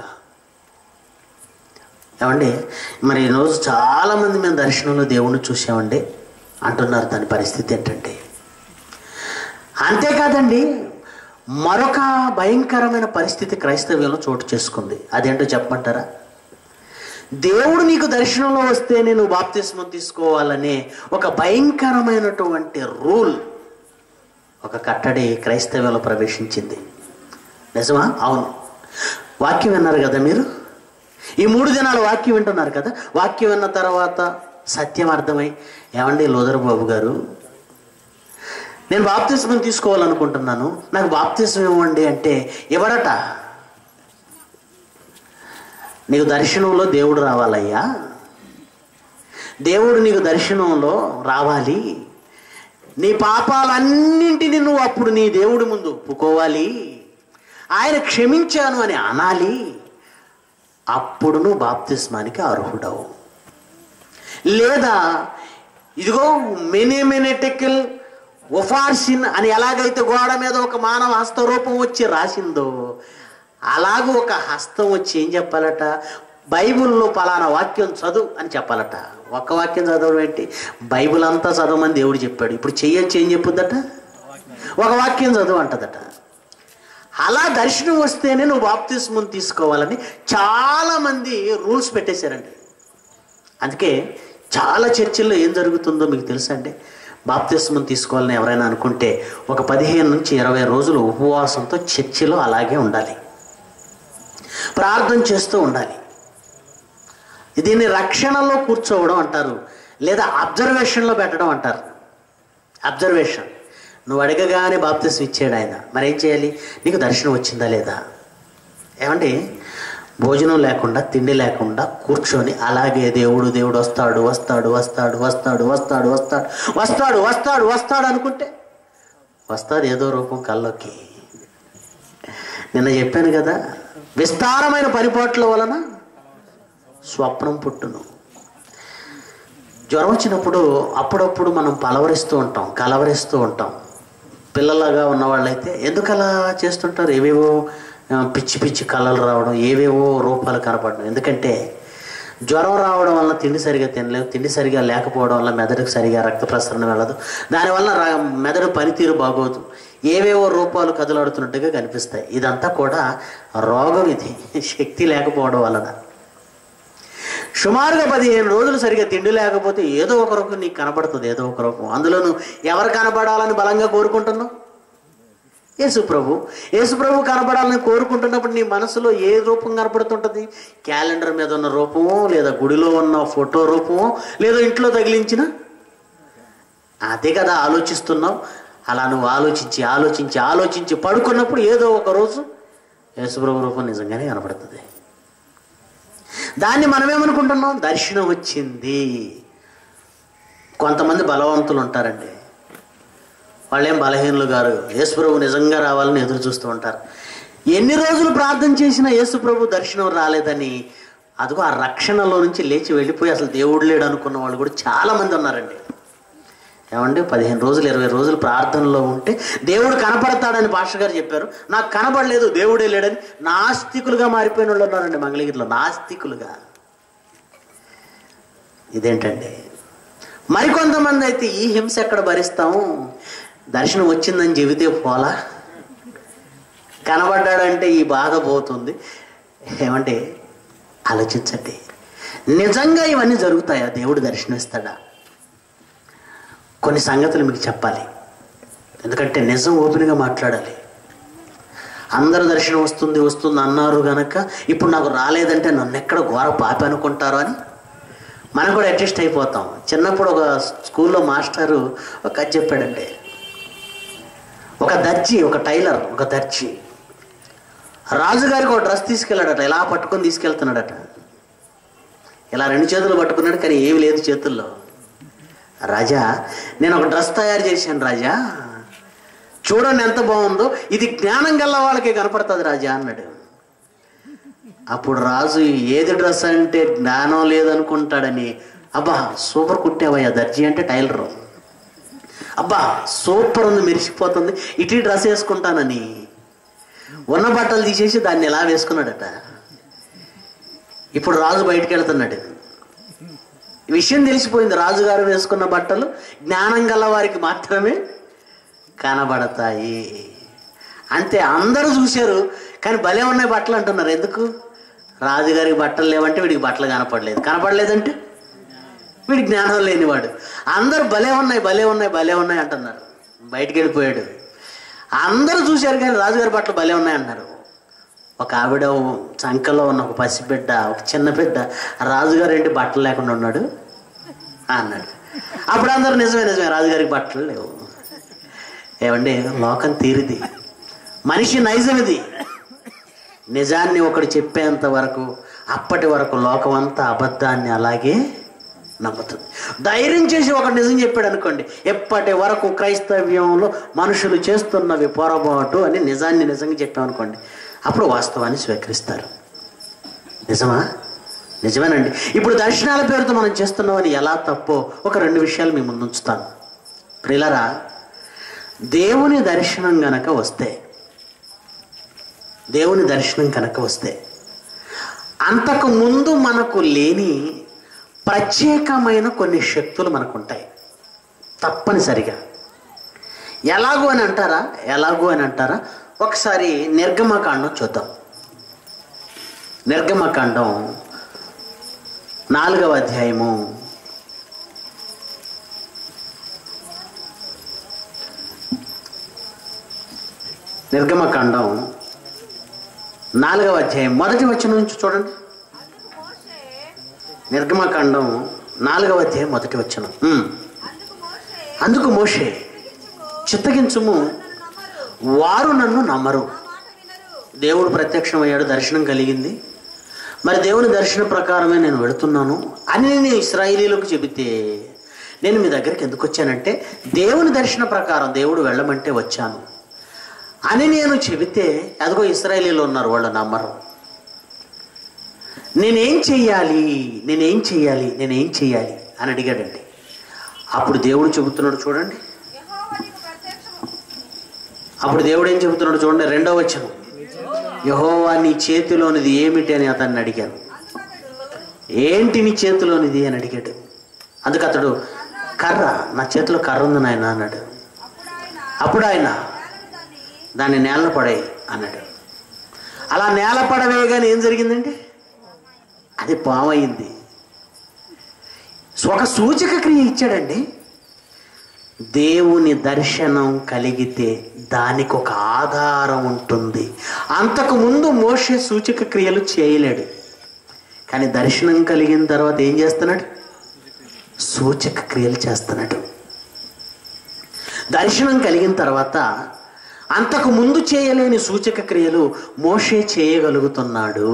ఏమండి మరి ఈరోజు చాలామంది మేము దర్శనంలో దేవుణ్ణి చూసామండి అంటున్నారు దాని పరిస్థితి ఏంటంటే అంతేకాదండి మరొక భయంకరమైన పరిస్థితి క్రైస్తవ్యంలో చోటు చేసుకుంది అదేంటో చెప్పమంటారా దేవుడు నీకు దర్శనంలో వస్తే నేను బాప్తిస్మం తీసుకోవాలనే ఒక భయంకరమైనటువంటి రూల్ ఒక కట్టడి క్రైస్తవ్యంలో ప్రవేశించింది నిజమా అవును వాక్యం విన్నారు కదా మీరు ఈ మూడు దినాలు వాక్యం వింటున్నారు కదా వాక్యం విన్న తర్వాత సత్యం అర్థమై ఏమండి లోదర్ బాబు గారు నేను బాప్తిస్మం తీసుకోవాలనుకుంటున్నాను నాకు బాప్తిస్మం ఇవ్వండి అంటే ఇవ్వడట నీకు దర్శనంలో దేవుడు రావాలయ్యా దేవుడు నీకు దర్శనంలో రావాలి నీ పాపాలన్నింటినీ నువ్వు అప్పుడు నీ దేవుడి ముందు ఒప్పుకోవాలి ఆయన క్షమించాను అని అనాలి అప్పుడు నువ్వు బాప్తిస్మానికి అర్హుడవు లేదా ఇదిగో మెనేమెనెటికల్ ఒఫార్సిన్ అని ఎలాగైతే గోడ మీద ఒక మానవ హస్తరూపం వచ్చి రాసిందో అలాగూ ఒక హస్తం వచ్చి ఏం చెప్పాలట బైబిల్లో పలానా వాక్యం చదువు అని చెప్పాలట ఒక్క వాక్యం చదవడం ఏంటి బైబిల్ అంతా చదవమని దేవుడు చెప్పాడు ఇప్పుడు చెయ్యొచ్చు ఏం చెప్పుద్దట ఒక వాక్యం చదువు అంటదట అలా దర్శనం వస్తేనే నువ్వు బాప్తిస్మం తీసుకోవాలని చాలామంది రూల్స్ పెట్టేశారండి అందుకే చాలా చర్చిల్లో ఏం జరుగుతుందో మీకు తెలుసా అండి బాప్తిస్మం తీసుకోవాలని ఎవరైనా అనుకుంటే ఒక పదిహేను నుంచి ఇరవై రోజులు ఉపవాసంతో చర్చిలో అలాగే ఉండాలి ప్రార్థన చేస్తూ ఉండాలి దీన్ని రక్షణలో కూర్చోవడం అంటారు లేదా అబ్జర్వేషన్లో పెట్టడం అంటారు అబ్జర్వేషన్ నువ్వు అడగగానే బాప్తిసం ఇచ్చాడు ఆయన మరేం చేయాలి నీకు దర్శనం వచ్చిందా లేదా ఏమండి భోజనం లేకుండా తిండి లేకుండా కూర్చొని అలాగే దేవుడు దేవుడు వస్తాడు వస్తాడు వస్తాడు వస్తాడు వస్తాడు వస్తాడు వస్తాడు వస్తాడు వస్తాడు అనుకుంటే వస్తాడు ఏదో రూపం కల్లోకి నిన్న చెప్పాను కదా విస్తారమైన పరిపాట్ల వలన స్వప్నం పుట్టును జ్వరం వచ్చినప్పుడు అప్పుడప్పుడు మనం పలవరిస్తూ ఉంటాం కలవరిస్తూ ఉంటాం పిల్లలాగా ఉన్న వాళ్ళైతే ఎందుకు అలా చేస్తుంటారు ఏవేవో ఆ, పిచ్చి పిచ్చి కళలు రావడం ఏవేవో రూపాలు కనపడడం ఎందుకంటే జ్వరం రావడం వల్ల తిండి సరిగా తినలేము తిండి సరిగా లేకపోవడం వల్ల మెదడుకు సరిగా రక్త ప్రసరణ వెళ్ళదు దానివల్ల ర- మెదడు పనితీరు బాగోదు ఏవేవో రూపాలు కదలాడుతున్నట్టుగా కనిపిస్తాయి ఇదంతా కూడా రోగం ఇది శక్తి లేకపోవడం వలన సుమారుగా పదిహేను రోజులు సరిగా తిండి లేకపోతే ఏదో ఒక రూపం నీకు కనబడుతుంది ఏదో ఒక రూపం అందులో నువ్వు ఎవరు కనబడాలని బలంగా కోరుకుంటున్నావు యేసు ప్రభు యేసు ప్రభు కనబడాలని కోరుకుంటున్నప్పుడు నీ మనసులో ఏ రూపం కనపడుతుంటుంది క్యాలెండర్ మీద ఉన్న రూపమో లేదా గుడిలో ఉన్న ఫోటో రూపమో లేదా ఇంట్లో తగిలించిన అదే కదా ఆలోచిస్తున్నావు అలా నువ్వు ఆలోచించి ఆలోచించి ఆలోచించి పడుకున్నప్పుడు ఏదో ఒక రోజు యేసుప్రభు రూపం నిజంగానే కనపడుతుంది దాన్ని మనమేమనుకుంటున్నాం దర్శనం వచ్చింది కొంతమంది బలవంతులు ఉంటారండి వాళ్ళేం బలహీనులు గారు యేసుప్రభు నిజంగా రావాలని ఎదురు చూస్తూ ఉంటారు ఎన్ని రోజులు ప్రార్థన చేసినా యేసుప్రభు దర్శనం రాలేదని అదిగో ఆ రక్షణలో నుంచి లేచి వెళ్ళిపోయి అసలు దేవుడు లేడు అనుకున్న వాళ్ళు కూడా చాలా మంది ఉన్నారండి ఏమండి పదిహేను రోజులు ఇరవై రోజులు ప్రార్థనలో ఉంటే దేవుడు కనపడతాడని పాస్టర్ గారు చెప్పారు నాకు కనపడలేదు దేవుడే లేడని నాస్తికులుగా మారిపోయిన వాళ్ళు ఉన్నారండి మంగళగిరిలో నాస్తికులుగా ఇదేంటండి మరికొంతమంది అయితే ఈ హింస ఎక్కడ భరిస్తాము దర్శనం వచ్చిందని చెబితే పోలా కనబడ్డాడంటే ఈ బాధ పోతుంది ఏమంటే ఆలోచించండి నిజంగా ఇవన్నీ జరుగుతాయా దేవుడు దర్శనమిస్తాడా కొన్ని సంగతులు మీకు చెప్పాలి ఎందుకంటే నిజం ఓపెన్గా మాట్లాడాలి అందరు దర్శనం వస్తుంది వస్తుంది అన్నారు గనక ఇప్పుడు నాకు రాలేదంటే నన్ను ఎక్కడ ఘోర పాపి అనుకుంటారో అని మనం కూడా అడ్జస్ట్ అయిపోతాం చిన్నప్పుడు ఒక స్కూల్లో మాస్టరు ఒక కథ చెప్పాడండి ఒక దర్జీ ఒక టైలర్ ఒక దర్జీ రాజుగారికి ఒక డ్రెస్ తీసుకెళ్ళాడట ఇలా పట్టుకొని తీసుకెళ్తున్నాడట ఇలా రెండు చేతులు పట్టుకున్నాడు కానీ ఏమి లేదు చేతుల్లో రాజా నేను ఒక డ్రెస్ తయారు చేశాను రాజా చూడండి ఎంత బాగుందో ఇది జ్ఞానం గల్ల వాళ్ళకే కనపడుతుంది రాజా అన్నాడు అప్పుడు రాజు ఏది డ్రెస్ అంటే జ్ఞానం లేదనుకుంటాడని అబ్బా సూపర్ కుట్టావయ్యా దర్జీ అంటే టైలర్ అబ్బా సూపర్ ఉంది మెరిసిపోతుంది ఇటీ డ్రెస్ వేసుకుంటానని ఉన్న బట్టలు తీసేసి దాన్ని ఎలా వేసుకున్నాడట ఇప్పుడు రాజు బయటికి వెళ్తున్నాడు ఈ విషయం తెలిసిపోయింది రాజుగారు వేసుకున్న బట్టలు జ్ఞానం గల వారికి మాత్రమే కనబడతాయి అంతే అందరూ చూశారు కానీ భలే ఉన్నాయి బట్టలు అంటున్నారు ఎందుకు రాజుగారికి బట్టలు లేవంటే వీడికి బట్టలు కనపడలేదు కనపడలేదంటే వీడికి జ్ఞానం లేనివాడు అందరూ భలే ఉన్నాయి భలే ఉన్నాయి భలే ఉన్నాయి అంటున్నారు బయటికి వెళ్ళిపోయాడు అందరూ చూశారు కానీ రాజుగారి బట్టలు భలే ఉన్నాయి అన్నారు ఒక ఆవిడ చంకలో ఉన్న ఒక పసిబిడ్డ ఒక చిన్న బిడ్డ రాజుగారు ఏంటి బట్టలు లేకుండా ఉన్నాడు అన్నాడు అప్పుడు అందరూ నిజమే నిజమే రాజుగారికి బట్టలు లేవు ఏమండి లోకం తీరిది మనిషి నైజం ఇది నిజాన్ని ఒకడు చెప్పేంత వరకు అప్పటి వరకు లోకం అంతా అబద్ధాన్ని అలాగే నమ్ముతుంది ధైర్యం చేసి ఒక నిజం చెప్పాడు అనుకోండి ఎప్పటి వరకు క్రైస్తవ్యంలో మనుషులు చేస్తున్నవి పొరపాటు అని నిజాన్ని నిజంగా చెప్పామనుకోండి అప్పుడు వాస్తవాన్ని స్వీకరిస్తారు నిజమా నిజమేనండి ఇప్పుడు దర్శనాల పేరుతో మనం చేస్తున్నామని ఎలా తప్పో ఒక రెండు విషయాలు మీ ముందు ఉంచుతాను ప్రిలరా దేవుని దర్శనం గనక వస్తే దేవుని దర్శనం కనుక వస్తే అంతకు ముందు మనకు లేని ప్రత్యేకమైన కొన్ని శక్తులు మనకు ఉంటాయి తప్పనిసరిగా ఎలాగో అని అంటారా ఎలాగో అని అంటారా ఒకసారి నిర్గమకాండం చూద్దాం నిర్గమకాండం నాలుగవ అధ్యాయము నిర్గమకాండం నాలుగవ అధ్యాయం మొదటి వచ్చిన నుంచి చూడండి అందుకు మోషే నిర్గమకాండం నాలుగవ అధ్యాయం మొదటి వచ్చిన అందుకు మోషే అందుకు మోషే చిత్తగించుము నమ్మరు వారు నన్ను నమ్మరు నా మాట వినరు దేవుడు ప్రత్యక్షమయ్యాడు దర్శనం కలిగింది మరి దేవుని దర్శన ప్రకారమే నేను వెళుతున్నాను అని నేను ఇస్రాయిలీలకు చెబితే నేను మీ దగ్గరికి ఎందుకు వచ్చానంటే దేవుని దర్శన ప్రకారం దేవుడు వెళ్ళమంటే వచ్చాను అని నేను చెబితే అదిగో ఇస్రాయేలీలు ఉన్నారు వాళ్ళు నమ్మరు నేనేం చెయ్యాలి నేనేం చెయ్యాలి నేనేం చెయ్యాలి అని అడిగాడండి అప్పుడు దేవుడు చెబుతున్నాడు చూడండి యెహోవా నీకు ప్రత్యక్షము అప్పుడు దేవుడు ఏం చెబుతున్నాడు చూడండి రెండో వచనం యహోవా నీ చేతిలోనిది ఏమిటి అని అతన్ని అడిగాను అందుకు అతడు ఏంటి నీ చేతిలోనిది అని అడిగాడు అందుకు అతడు కర్ర నా చేతిలో కర్ర ఉంది నాయన అన్నాడు అప్పుడు ఆయన అప్పుడు ఆయన నేలను దాన్ని దాన్ని నేల పడాయి అన్నాడు అలా నేల పడవేయగానే ఏం జరిగిందండి అది పామైంది ఒక సూచక క్రియ ఇచ్చాడండి దేవుని దర్శనం కలిగితే దానికి ఒక ఆధారం ఉంటుంది అంతకు ముందు మోసే సూచక క్రియలు చేయలేడు కానీ దర్శనం కలిగిన తర్వాత ఏం చేస్తున్నాడు సూచక క్రియలు చేస్తున్నాడు దర్శనం కలిగిన తర్వాత అంతకు ముందు చేయలేని సూచక క్రియలు మోషే చేయగలుగుతున్నాడు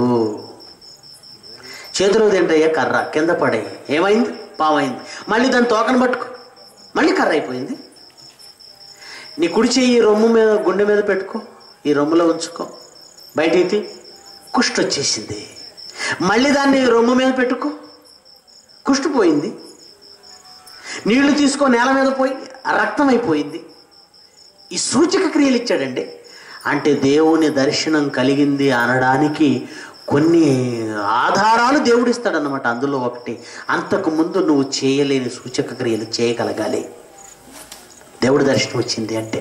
చేతిలో తింటయ్యా కర్ర కింద పడే ఏమైంది పామైంది మళ్ళీ దాని తోకను పట్టుకో మళ్ళీ కర్ర అయిపోయింది నీ కుడి చెయ్యి రొమ్ము మీద గుండె మీద పెట్టుకో ఈ రొమ్ములో ఉంచుకో బయటికి తీ కుష్టి వచ్చేసింది మళ్ళీ దాన్ని రొమ్ము మీద పెట్టుకో కుష్టి పోయింది నీళ్లు తీసుకో నేల మీద పోయి రక్తం అయిపోయింది ఈ సూచక క్రియలు ఇచ్చాడండి అంటే దేవుని దర్శనం కలిగింది అనడానికి కొన్ని ఆధారాలు దేవుడు ఇస్తాడన్నమాట అందులో ఒకటి అంతకు ముందు నువ్వు చేయలేని సూచక క్రియలు చేయగలగాలి దేవుడి దర్శనం వచ్చింది అంటే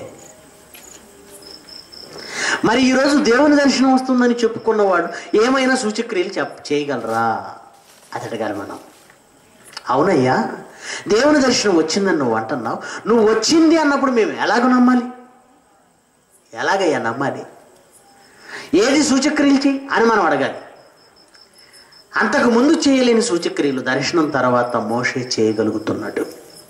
మరి ఈరోజు దేవుని దర్శనం వస్తుందని చెప్పుకున్నవాడు ఏమైనా సూచక్రియలు చెప్ చేయగలరా అది అడగాలి మనం అవునయ్యా దేవుని దర్శనం వచ్చిందని నువ్వు అంటున్నావు నువ్వు వచ్చింది అన్నప్పుడు మేము ఎలాగ నమ్మాలి ఎలాగయ్యా నమ్మాలి ఏది సూచక్రియలు చేయి అని మనం అడగాలి అంతకు ముందు చేయలేని సూచక్రియలు దర్శనం తర్వాత మోషే చేయగలుగుతున్నాడు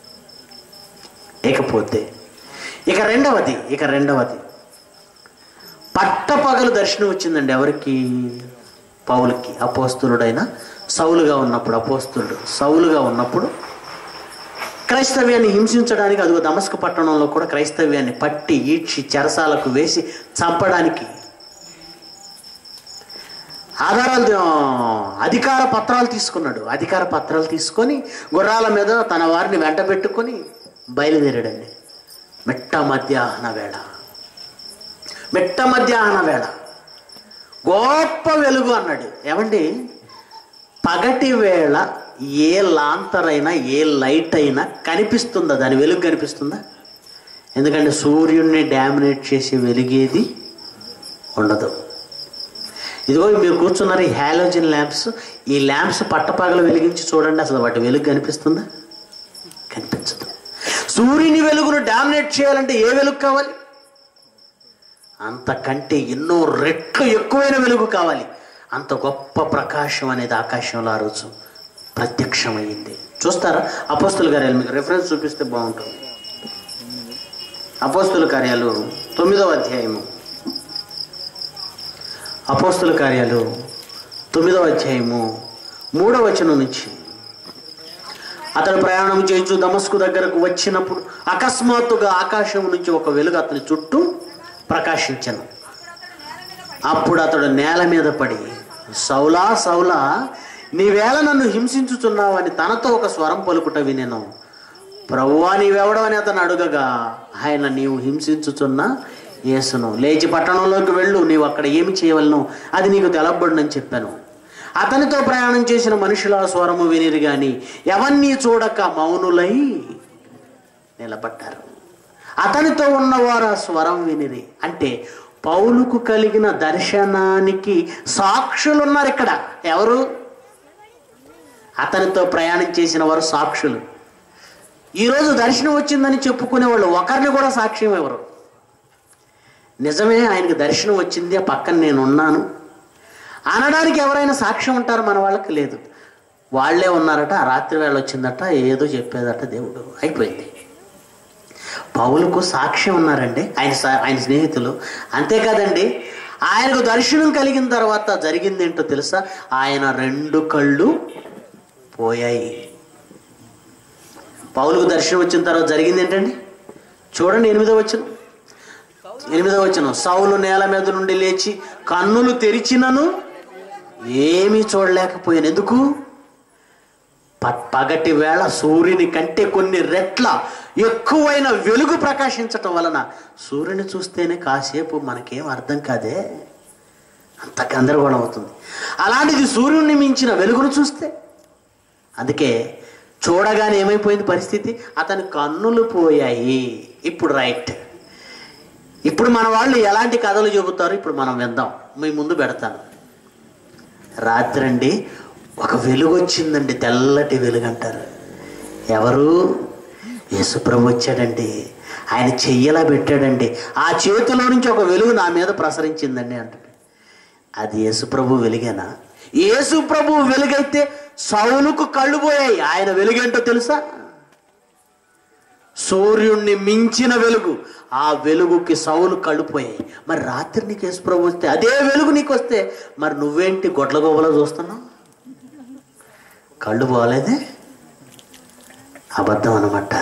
ఇకపోతే ఇక రెండవది ఇక రెండవది పట్టపగలు దర్శనం వచ్చిందండి ఎవరికి పౌలకి అపోస్తులుడైన సౌలుగా ఉన్నప్పుడు అపోస్తులుడు సౌలుగా ఉన్నప్పుడు క్రైస్తవ్యాన్ని హింసించడానికి అదిగో దమస్క పట్టణంలో కూడా క్రైస్తవ్యాన్ని పట్టి ఈడ్చి చెరసాలకు వేసి చంపడానికి ఆధారాలు ఆ, అధికార పత్రాలు తీసుకున్నాడు అధికార పత్రాలు తీసుకొని గుర్రాల మీద తన వారిని వెంట పెట్టుకొని బయలుదేరాడండి మిట్ట మధ్యాహ్న వేళ మిట్ట మధ్యాహ్న వేళ గొప్ప వెలుగు అన్నాడు ఏమండి పగటి వేళ ఏ లాంతరైనా ఏ లైట్ అయినా కనిపిస్తుందా దాని వెలుగు కనిపిస్తుందా ఎందుకంటే సూర్యుడిని డామినేట్ చేసి వెలిగేది ఉండదు ఇదిగో మీరు కూర్చున్నారు ఈ హాలోజిన్ ల్యాంప్స్ ఈ ల్యాంప్స్ పట్టపగలు వెలిగించి చూడండి అసలు వాటి వెలుగు కనిపిస్తుందా కనిపించదు సూర్యుని వెలుగును డామినేట్ చేయాలంటే ఏ వెలుగు కావాలి అంతకంటే ఎన్నో రెట్లు ఎక్కువైన వెలుగు కావాలి అంత గొప్ప ప్రకాశం అనేది ఆకాశంలో ఆ రోజు ప్రత్యక్షమైంది చూస్తారా అపోస్తుల కార్యాలు మీకు రెఫరెన్స్ చూపిస్తే బాగుంటుంది అపోస్తుల కార్యాలు తొమ్మిదవ అధ్యాయము అపోస్తుల కార్యాలు తొమ్మిదవ అధ్యాయము మూడవ వచనం నుంచి అతడు ప్రయాణం చేయించు దమస్కు దగ్గరకు వచ్చినప్పుడు అకస్మాత్తుగా ఆకాశం నుంచి ఒక వెలుగు అతని చుట్టూ ప్రకాశించను అప్పుడు అతడు నేల మీద పడి అప్పుడు అతడు నేల మీద పడి సౌలా సౌలా నీవేళ నన్ను హింసించుచున్నావు అని తనతో ఒక స్వరం పలుకుట వినెను ప్రభువా నీవెవడం అని అతను అడుగగా ఆయన నీవు హింసించుచున్న యేసును లేచి పట్టణంలోకి వెళ్ళు నీవు అక్కడ ఏమి చేయవలను అది నీకు తెలబడునని చెప్పాను అతనితో ప్రయాణం చేసిన మనుషుల స్వరము వినిరి గాని ఎవరిని చూడక మౌనులై నిలబడ్డారు అతనితో ఉన్నవారు ఆ స్వరం వినిరి అంటే పౌలుకు కలిగిన దర్శనానికి సాక్షులు ఉన్నారు ఇక్కడ ఎవరు అతనితో ప్రయాణం చేసిన వారు సాక్షులు ఈరోజు దర్శనం వచ్చిందని చెప్పుకునే వాళ్ళు ఒకరిని కూడా సాక్ష్యం ఎవరు నిజమే ఆయనకి దర్శనం వచ్చింది ఆ పక్కన నేను ఉన్నాను అనడానికి ఎవరైనా సాక్ష్యం ఉంటారు మన వాళ్ళకి లేదు వాళ్ళే ఉన్నారట ఆ రాత్రి వేళ వచ్చిందట ఏదో చెప్పేదట దేవుడు అయిపోయింది పౌలకు సాక్ష్యం ఉన్నారండి ఆయన సా- ఆయన స్నేహితులు అంతేకాదండి ఆయనకు దర్శనం కలిగిన తర్వాత జరిగింది ఏంటో తెలుసా ఆయన రెండు కళ్ళు పోయాయి పౌలుకు దర్శనం వచ్చిన తర్వాత జరిగింది ఏంటండి చూడండి ఎనిమిదో వచ్చిన ఎనిమిదో వచ్చిన సౌలు నేల మీద నుండి లేచి కన్నులు తెరిచినను ఏమీ చూడలేకపోయాను ఎందుకు ప- పగటి వేళ సూర్యుని కంటే కొన్ని రెట్ల ఎక్కువైన వెలుగు ప్రకాశించటం వలన సూర్యుని చూస్తేనే కాసేపు మనకేం అర్థం కాదే అంత గందరగోళం అవుతుంది అలాంటిది సూర్యుడిని మించిన వెలుగును చూస్తే అందుకే చూడగానే ఏమైపోయింది పరిస్థితి అతని కన్నులు పోయాయి ఇప్పుడు రైట్ ఇప్పుడు మన వాళ్ళు ఎలాంటి కథలు చెబుతారు ఇప్పుడు మనం విందాం మీ ముందు పెడతాను రాత్రండి ఒక వెలుగు వచ్చిందండి తెల్లటి వెలుగు అంటారు ఎవరు యేసుప్రభు వచ్చాడండి ఆయన చెయ్యలా పెట్టాడండి ఆ చేతిలో నుంచి ఒక వెలుగు నా మీద ప్రసరించిందండి అంటాడు అది యేసుప్రభు వెలుగేనా యేసుప్రభు వెలుగైతే సౌలుకు కళ్ళు పోయాయి ఆయన వెలుగేంటో తెలుసా సూర్యుణ్ణి మించిన వెలుగు ఆ వెలుగుకి సౌలు కళ్ళుపోయాయి మరి రాత్రి నీకు యేసుప్రభు వస్తే అదే వెలుగు నీకు వస్తే మరి నువ్వేంటి గొడ్ల గోబలో చూస్తున్నావు కళ్ళు పోలేదే అబద్ధం అనమాట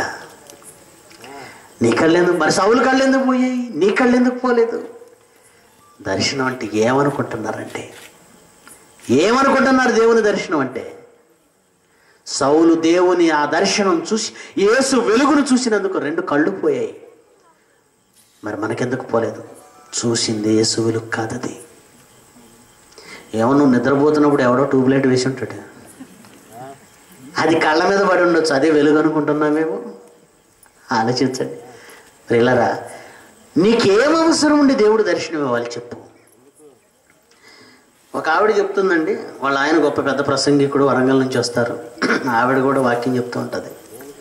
నీ కళ్ళెందుకు మరి సౌలు కళ్ళెందుకు పోయాయి నీ కళ్ళెందుకు పోలేదు దర్శనం అంటే ఏమనుకుంటున్నారంటే ఏమనుకుంటున్నారు దేవుని దర్శనం అంటే సౌలు దేవుని ఆ దర్శనం చూసి యేసు వెలుగును చూసినందుకు రెండు కళ్ళు పోయాయి మరి మనకెందుకు పోలేదు చూసింది యేసు వెలుగు కాదది ఏమో నువ్వు నిద్రపోతున్నప్పుడు ఎవడో ట్యూబ్లైట్ వేసి ఉంటాడు అది కళ్ళ మీద పడి ఉండొచ్చు అదే వెలుగు అనుకుంటున్నామేమో ఆలోచించండి ప్రిల్లరా నీకేం అవసరం ఉండి దేవుడు దర్శనం ఇవ్వాలి చెప్పు ఒక ఆవిడ చెప్తుందండి వాళ్ళ ఆయన గొప్ప పెద్ద ప్రసంగికుడు వరంగల్ నుంచి వస్తారు ఆవిడ కూడా వాక్యం చెప్తూ ఉంటుంది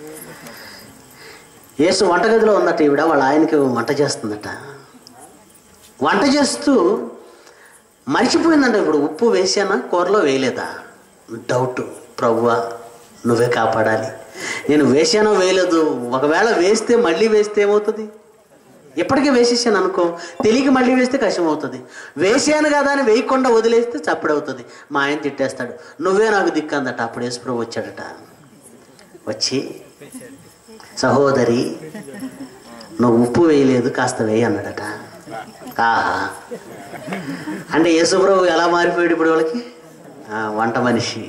యేసు వంటగదిలో ఉందట ఈవిడ వాళ్ళ ఆయనకి వంట చేస్తుందట వంట చేస్తూ మర్చిపోయిందంట ఇప్పుడు ఉప్పు వేసానా కూరలో వేయలేదా డౌట్ ప్రభువా నువ్వే కాపాడాలి నేను వేసానో వేయలేదు ఒకవేళ వేస్తే మళ్ళీ వేస్తే ఏమవుతుంది ఇప్పటికే వేసేసాను అనుకో తెలియక మళ్ళీ వేస్తే కష్టం అవుతుంది వేసాను కదా అని వేయకుండా వదిలేస్తే చప్పుడవుతుంది మా ఆయన తిట్టేస్తాడు నువ్వే నాకు దిక్కు అందట అప్పుడు యేసుప్రభు వచ్చాడట వచ్చి సహోదరి నువ్వు ఉప్పు వేయలేదు కాస్త వేయి అన్నాడట ఆహా అంటే యేసుప్రభు ఎలా మారిపోయాడు ఇప్పుడు వాళ్ళకి ఆ, వంట మనిషి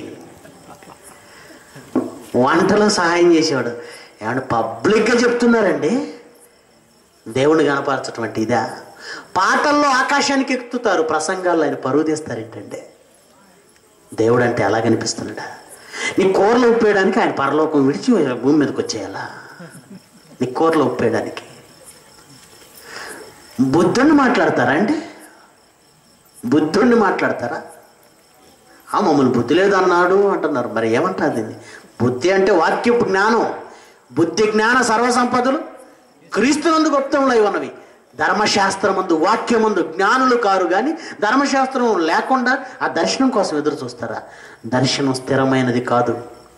వంటలో సహాయం చేసేవాడు ఏమన్నా పబ్లిక్గా చెప్తున్నారండి దేవుని కనపరచటం అంటే ఇదా పాటల్లో ఆకాశానికి ఎక్కుతారు ప్రసంగాల్లో ఆయన పరువు తీస్తారేంటంటే దేవుడు అంటే ఎలా కనిపిస్తున్నాడా నీ కూరలు ఉప్పేయడానికి ఆయన పరలోకం విడిచి భూమి మీదకి వచ్చేయాలా నీ కూరలు ఉప్పేయడానికి బుద్ధుడిని మాట్లాడతారా అండి బుద్ధుడిని మాట్లాడతారా ఆ మమ్మల్ని బుద్ధి లేదన్నాడు అంటున్నారు మరి ఏమంటారు దీన్ని బుద్ధి అంటే వాక్యపు జ్ఞానం బుద్ధి జ్ఞాన సర్వసంపదలు క్రీస్తునందు గుప్తంలో ఉన్నవి ధర్మశాస్త్రమందు వాక్యమందు జ్ఞానులు కారు కానీ ధర్మశాస్త్రం లేకుండా ఆ దర్శనం కోసం ఎదురు చూస్తారా దర్శనం స్థిరమైనది కాదు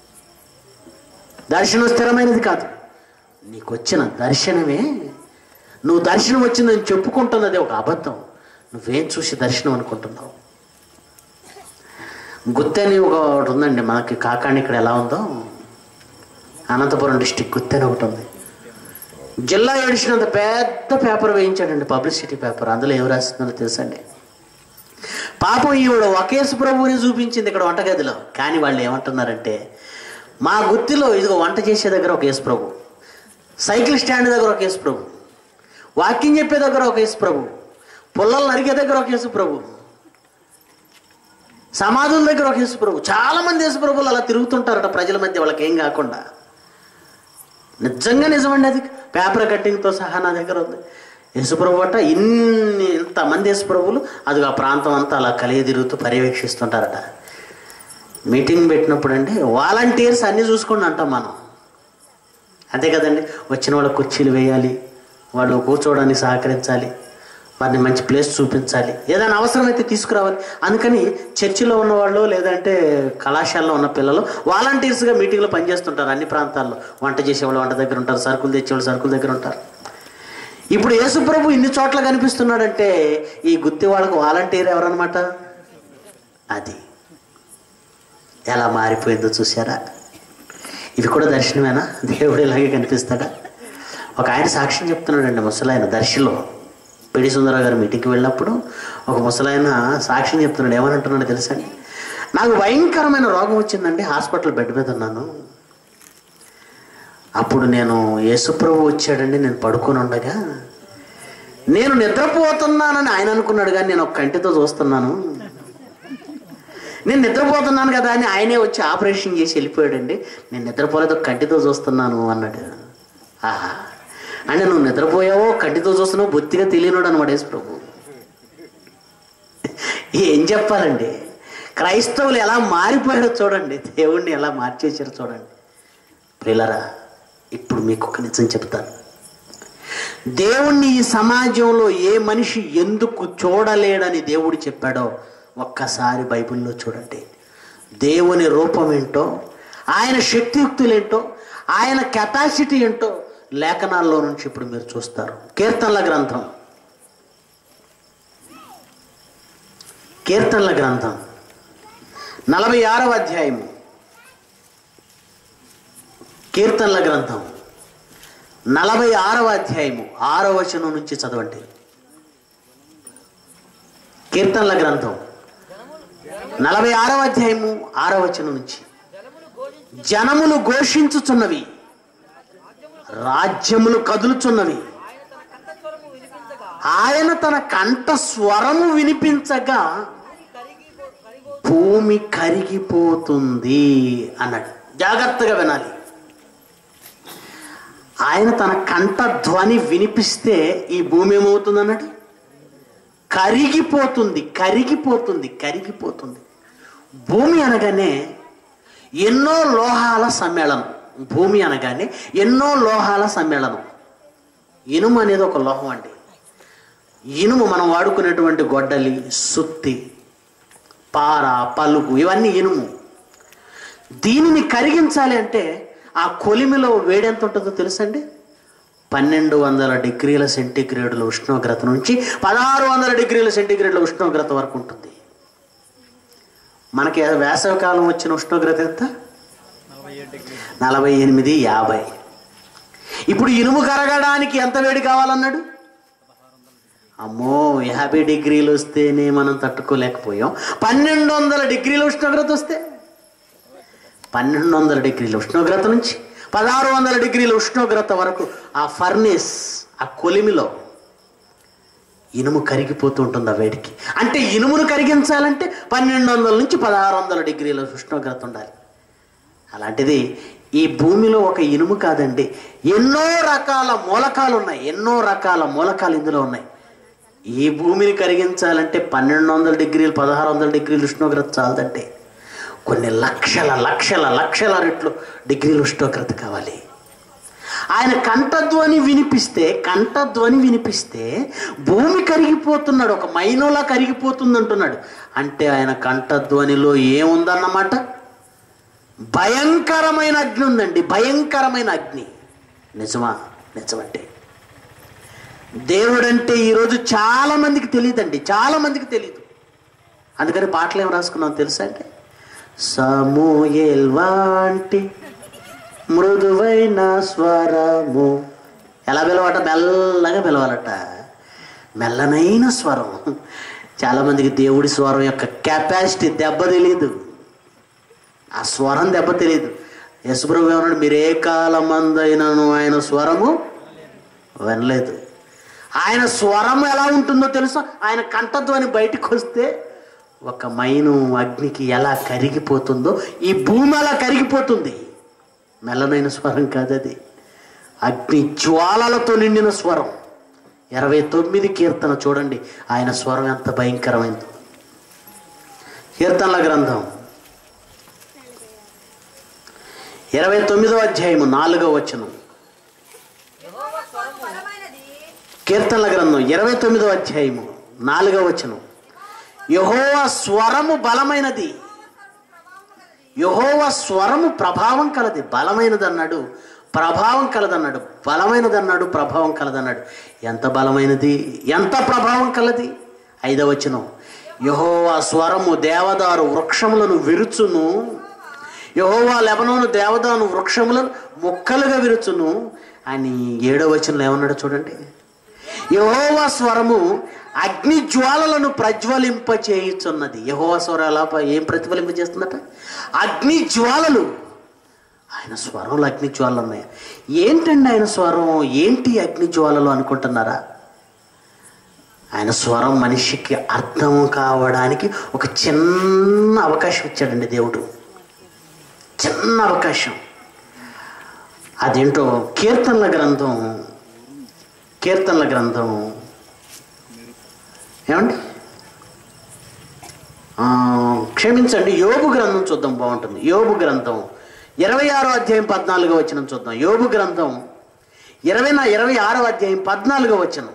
దర్శనం స్థిరమైనది కాదు నీకు వచ్చిన దర్శనమే నువ్వు దర్శనం వచ్చిందని చెప్పుకుంటున్నది ఒక అబద్ధం నువ్వేం చూసి దర్శనం అనుకుంటున్నావు గుత్తని ఒకటి ఉందండి మనకి కాకాణి ఇక్కడ ఎలా ఉందో అనంతపురం డిస్టిక్ గుత్తని ఒకటి ఉంది జిల్లా ఏడిచినంత పెద్ద పేపర్ వేయించాడండి పబ్లిసిటీ పేపర్ అందులో ఏం రాస్తుందో తెలుసండి పాపం ఈవిడ ఒక యేసు ప్రభువుని చూపించింది ఇక్కడ వంటగదిలో కానీ వాళ్ళు ఏమంటున్నారంటే మా గుత్తిలో ఇదిగో వంట చేసే దగ్గర ఒక యేసు ప్రభు సైకిల్ స్టాండ్ దగ్గర ఒక యేసు ప్రభు వాకింగ్ చెప్పే దగ్గర ఒక యేసు ప్రభు పుల్లలు నరికే దగ్గర ఒక యేసు ప్రభు సమాధుల దగ్గర ఒక యేసు ప్రభు చాలా మంది యేసు ప్రభులు అలా తిరుగుతుంటారట ప్రజల మధ్య వాళ్ళకి ఏం కాకుండా నిజంగా నిజమండి అది పేపర్ కట్టింగ్తో సహా నా దగ్గర ఉంది యేసుప్రభు అట ఇన్ని ఇంతమంది యేసుప్రభులు అది ఆ ప్రాంతం అంతా అలా కలిగి తిరుగుతూ పర్యవేక్షిస్తుంటారట మీటింగ్ పెట్టినప్పుడు అండి వాలంటీర్స్ అన్నీ చూసుకోండి అంటాం మనం అంతే కదండి వచ్చిన వాళ్ళ కుర్చీలు వేయాలి వాళ్ళు కూర్చోవడానికి సహకరించాలి వారిని మంచి ప్లేస్ చూపించాలి ఏదైనా అవసరమైతే తీసుకురావాలి అందుకని చర్చిలో ఉన్నవాళ్ళు లేదంటే కళాశాలలో ఉన్న పిల్లలు వాలంటీర్స్గా మీటింగ్లో పనిచేస్తుంటారు అన్ని ప్రాంతాల్లో వంట చేసేవాళ్ళు వంట దగ్గర ఉంటారు సరుకులు తెచ్చేవాళ్ళు సరుకుల దగ్గర ఉంటారు ఇప్పుడు యేసుప్రభు ఇన్ని చోట్ల కనిపిస్తున్నాడంటే ఈ గుత్తి వాళ్ళకు వాలంటీర్ ఎవరన్నమాట అది ఎలా మారిపోయిందో చూసారా ఇది కూడా దర్శనమేనా దేవుడు ఇలాగే కనిపిస్తాడా ఒక ఆయన సాక్ష్యం చెప్తున్నాడండి ముసలాయన దర్శిలో పిడి సుందరరావు గారు మీటింగ్కి వెళ్ళినప్పుడు ఒక ముసలాయన సాక్ష్యం చెప్తున్నాడు ఏమనంటున్నాడు తెలుసండి నాకు భయంకరమైన రోగం వచ్చిందండి హాస్పిటల్ బెడ్ మీద ఉన్నాను అప్పుడు నేను యేసుప్రభు వచ్చాడండి నేను పడుకొని ఉండగా నేను నిద్రపోతున్నానని ఆయన అనుకున్నాడు కానీ నేను ఒక కంటితో చూస్తున్నాను నేను నిద్రపోతున్నాను కదా అని ఆయనే వచ్చి ఆపరేషన్ చేసి వెళ్ళిపోయాడండి నేను నిద్రపోలేదు ఒక కంటితో చూస్తున్నాను అన్నాడు ఆహా అంటే నువ్వు నిద్రపోయావో కంటితో చూస్తున్నావు బొత్తిగా తెలియనుడు అనమాట యేసు ప్రభు ఏం చెప్పాలండి క్రైస్తవులు ఎలా మారిపోయారో చూడండి దేవుణ్ణి ఎలా మార్చేసారో చూడండి ప్రిలరా ఇప్పుడు మీకు ఒక నిజం చెప్తాను దేవుణ్ణి ఈ సమాజంలో ఏ మనిషి ఎందుకు చూడలేడని దేవుడు చెప్పాడో ఒక్కసారి బైబిల్లో చూడండి దేవుని రూపం ఏంటో ఆయన శక్తియుక్తులేంటో ఆయన కెపాసిటీ ఏంటో లేఖనాల్లో నుంచి ఇప్పుడు మీరు చూస్తారు కీర్తనల గ్రంథం కీర్తనల గ్రంథం నలభై ఆరవ అధ్యాయము కీర్తనల గ్రంథం నలభై ఆరవ అధ్యాయము ఆరవ వచనం నుంచి చదవండి కీర్తనల గ్రంథం నలభై ఆరవ అధ్యాయము ఆరవ వచనం నుంచి జనములు ఘోషించుచున్నవి రాజ్యములు కదులుచున్నవి ఆయన తన కంఠ స్వరము వినిపించగా భూమి కరిగిపోతుంది అన్నాడు జాగ్రత్తగా వినాలి ఆయన తన కంఠ ధ్వని వినిపిస్తే ఈ భూమి ఏమవుతుంది అన్నాడు కరిగిపోతుంది కరిగిపోతుంది కరిగిపోతుంది భూమి అనగానే ఎన్నో లోహాల సమ్మేళనం భూమి అనగానే ఎన్నో లోహాల సమ్మేళనం ఇనుము అనేది ఒక లోహం అండి ఇనుము మనం వాడుకునేటువంటి గొడ్డలి సుత్తి పార పలుగు ఇవన్నీ ఇనుము దీనిని కరిగించాలి అంటే ఆ కొలిమిలో వేడి ఎంత ఉంటుందో తెలుసండి పన్నెండు వందల డిగ్రీల సెంటీగ్రేడ్ల ఉష్ణోగ్రత నుంచి పదహారు వందల డిగ్రీల సెంటీగ్రేడ్ల ఉష్ణోగ్రత వరకు ఉంటుంది మనకి వేసవి కాలం వచ్చిన ఉష్ణోగ్రత ఎంత నలభై ఎనిమిది యాభై ఇప్పుడు ఇనుము కరగడానికి ఎంత వేడి కావాలన్నాడు అమ్మో యాభై డిగ్రీలు వస్తేనే మనం తట్టుకోలేకపోయాం పన్నెండు వందల డిగ్రీల ఉష్ణోగ్రత వస్తే పన్నెండు వందల డిగ్రీల ఉష్ణోగ్రత నుంచి పదహారు వందల డిగ్రీల ఉష్ణోగ్రత వరకు ఆ ఫర్నేస్ ఆ కొలిమిలో ఇనుము కరిగిపోతూ ఉంటుంది ఆ వేడికి అంటే ఇనుమును కరిగించాలంటే పన్నెండు వందల నుంచి పదహారు వందల డిగ్రీల ఉష్ణోగ్రత ఉండాలి అలాంటిది ఈ భూమిలో ఒక ఇనుము కాదండి ఎన్నో రకాల మూలకాలు ఉన్నాయి ఎన్నో రకాల మూలకాలు ఇందులో ఉన్నాయి ఈ భూమిని కరిగించాలంటే పన్నెండు వందల డిగ్రీలు పదహారు వందల డిగ్రీలు ఉష్ణోగ్రత చాలదంటే కొన్ని లక్షల లక్షల లక్షల రెట్లు డిగ్రీల ఉష్ణోగ్రత కావాలి ఆయన కంఠధ్వని వినిపిస్తే కంఠధ్వని వినిపిస్తే భూమి కరిగిపోతున్నాడు ఒక మైనోలా కరిగిపోతుంది అంటున్నాడు అంటే ఆయన కంఠధ్వనిలో ఏముందన్నమాట భయంకరమైన అగ్ని ఉందండి భయంకరమైన అగ్ని నిజమా నిజమంటే దేవుడంటే ఈరోజు చాలా మందికి తెలియదండి చాలా మందికి తెలియదు అందుకని పాటలు ఏం రాసుకున్నాం తెలుసా అంటే సమూయేల్ వంటి మృదువైన స్వరము ఎలా పిలవట మెల్లగా పిలవాలట మెల్లనైన స్వరం చాలామందికి దేవుడి స్వరం యొక్క కెపాసిటీ దెబ్బ తెలియదు ఆ స్వరం దెబ్బ తెలియదు యశుప్రభు ఏమన్నాడు మీరు ఏ కాలమందైనను ఆయన స్వరము వినలేదు ఆయన స్వరం ఎలా ఉంటుందో తెలుసా ఆయన కంఠధ్వని బయటకు వస్తే ఒక మైను అగ్నికి ఎలా కరిగిపోతుందో ఈ భూమి అలా కరిగిపోతుంది మెల్లనైన స్వరం కాదు అది అగ్ని జ్వాలలతో నిండిన స్వరం ఇరవై తొమ్మిది కీర్తన చూడండి ఆయన స్వరం ఎంత భయంకరమైందో కీర్తనల గ్రంథం ఇరవై తొమ్మిదో అధ్యాయము నాలుగో వచనం యెహోవా స్వరము బలమైనది కీర్తనల గ్రంథం ఇరవై తొమ్మిదో అధ్యాయము నాలుగో వచనం యహోవా స్వరము బలమైనది యహోవా స్వరము ప్రభావం కలది బలమైనది అన్నాడు ప్రభావం కలదన్నాడు బలమైనది అన్నాడు ప్రభావం కలదన్నాడు ఎంత బలమైనది ఎంత ప్రభావం కలది ఐదవ వచనం యహోవా స్వరము దేవదారు వృక్షములను విరుచును యహోవా లెబనోను దేవదాను వృక్షములను ముక్కలుగా విరుచును అని ఏడవ వచనంలో ఏమన్నాడు చూడండి యహోవా స్వరము అగ్ని జ్వాలలను ప్రజ్వలింప చేయుచున్నది యహోవా స్వరం ఎలా ప- ఏం ప్రతిఫలింప చేస్తుందట అగ్ని జ్వాలలు ఆయన స్వరంలో అగ్ని జ్వాలలు ఉన్నాయి ఏంటండి ఆయన స్వరం ఏంటి అగ్ని జ్వాలలు అనుకుంటున్నారా ఆయన స్వరం మనిషికి అర్థం కావడానికి ఒక చిన్న అవకాశం ఇచ్చాడండి దేవుడు చిన్న అవకాశం అదేంటో కీర్తనల గ్రంథం కీర్తనల గ్రంథం ఏమండి ఆ, క్షమించండి యోబు గ్రంథం చూద్దాం బాగుంటుంది యోబు గ్రంథం ఇరవై ఆరో అధ్యాయం పద్నాలుగో వచనం చూద్దాం యోబు గ్రంథం ఇరవై నా ఇరవై ఆరో అధ్యాయం పద్నాలుగో వచనం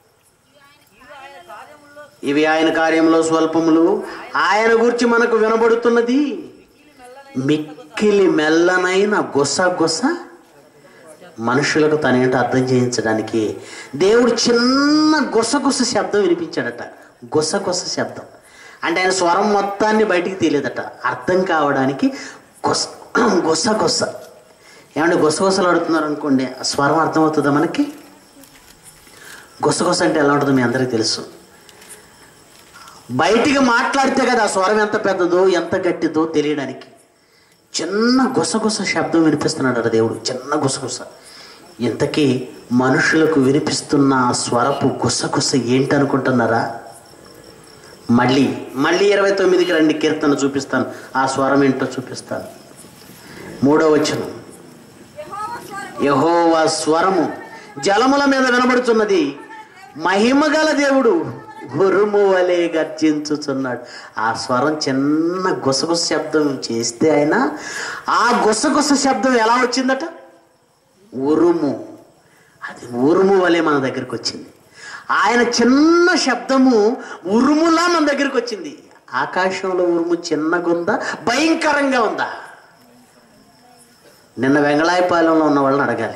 ఇవి ఆయన కార్యంలో స్వల్పములు ఆయన గురించి మనకు వినబడుతున్నది మిక్కిలి మెల్లనైన గుస గుస మనుషులకు తనేంటో అర్థం చేయించడానికి దేవుడు చిన్న గుసగుస శబ్దం వినిపించాడట గుసగుస శబ్దం అంటే ఆయన స్వరం మొత్తాన్ని బయటికి తీయలేదట అర్థం కావడానికి గుస గుస గుస ఏమంటే గుసగుసలు ఆడుతున్నారు అనుకోండి ఆ స్వరం అర్థమవుతుందా మనకి గుసగుస అంటే ఎలా ఉంటుందో మీ అందరికీ తెలుసు బయటికి మాట్లాడితే కదా ఆ స్వరం ఎంత పెద్దదో ఎంత గట్టిదో తెలియడానికి చిన్న గుసగుస శబ్దం వినిపిస్తున్నాడు రా దేవుడు చిన్న గుసగుస ఇంతకీ మనుషులకు వినిపిస్తున్న ఆ స్వరపు గుసగుస ఏంటనుకుంటున్నారా మళ్ళీ మళ్ళీ ఇరవై తొమ్మిదికి రండి కీర్తన చూపిస్తాను ఆ స్వరం ఏంటో చూపిస్తాను మూడో వచనం యెహోవా స్వరము యహోవా స్వరము జలముల మీద వినబడుతున్నది మహిమగల దేవుడు గురుము వలె గర్జించుచున్నాడు ఆ స్వరం చిన్న గుసగుస శబ్దం చేస్తే ఆయన ఆ గుసగుస శబ్దం ఎలా వచ్చిందట ఉరుము అది ఉరుము వలె మన దగ్గరికి వచ్చింది ఆయన చిన్న శబ్దము ఉరుములా మన దగ్గరికి వచ్చింది ఆకాశంలో ఉరుము చిన్నగుందా భయంకరంగా ఉందా నిన్న వెంగళాయపాలెంలో ఉన్న వాళ్ళని అడగాలి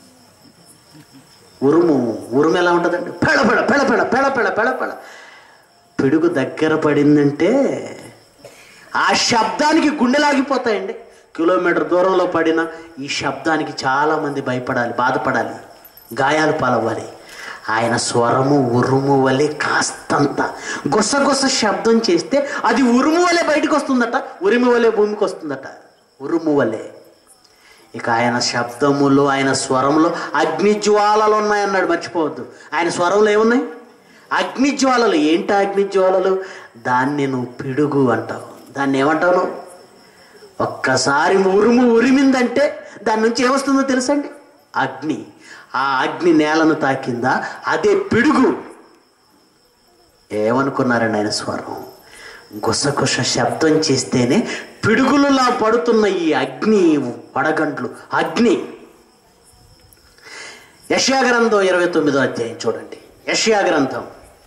ఉరుము ఉరుము ఎలా ఉంటుందండి పెడ పెడ పెడ పెడ పెడ పెడ పెడ పెడ పిడుగు దగ్గర పడిందంటే ఆ శబ్దానికి గుండెలాగిపోతాయండి కిలోమీటర్ దూరంలో పడిన ఈ శబ్దానికి చాలామంది భయపడాలి బాధపడాలి గాయాలు పాలవ్వాలి ఆయన స్వరము ఉరుము వలె కాస్తంత గుసగుస శబ్దం చేస్తే అది ఉరుము వలె బయటకు వస్తుందట ఉరుము వలె భూమికి వస్తుందట ఉరుము వలె ఇక ఆయన శబ్దములో ఆయన స్వరంలో అగ్ని జ్వాలలు ఉన్నాయన్నాడు మర్చిపోవద్దు ఆయన స్వరంలో ఏమున్నాయి అగ్ని జ్వాలలు ఏంటి అగ్ని జ్వాలలు దాన్ని నువ్వు పిడుగు అంటావు దాన్ని ఏమంటావు నువ్వు? ఒక్కసారి ఉరుము ఉరిమిందంటే దాని నుంచి ఏమొస్తుందో తెలుసండి అగ్ని ఆ అగ్ని నేలను తాకిందా అదే పిడుగు ఏమనుకున్నారండి ఆయన స్వరం గుసగుస శబ్దం చేస్తేనే పిడుగులులా పడుతున్న ఈ అగ్ని వడగంట్లు అగ్ని యష్యా గ్రంథం ఇరవై తొమ్మిదో అధ్యాయం చూడండి యష్యా గ్రంథం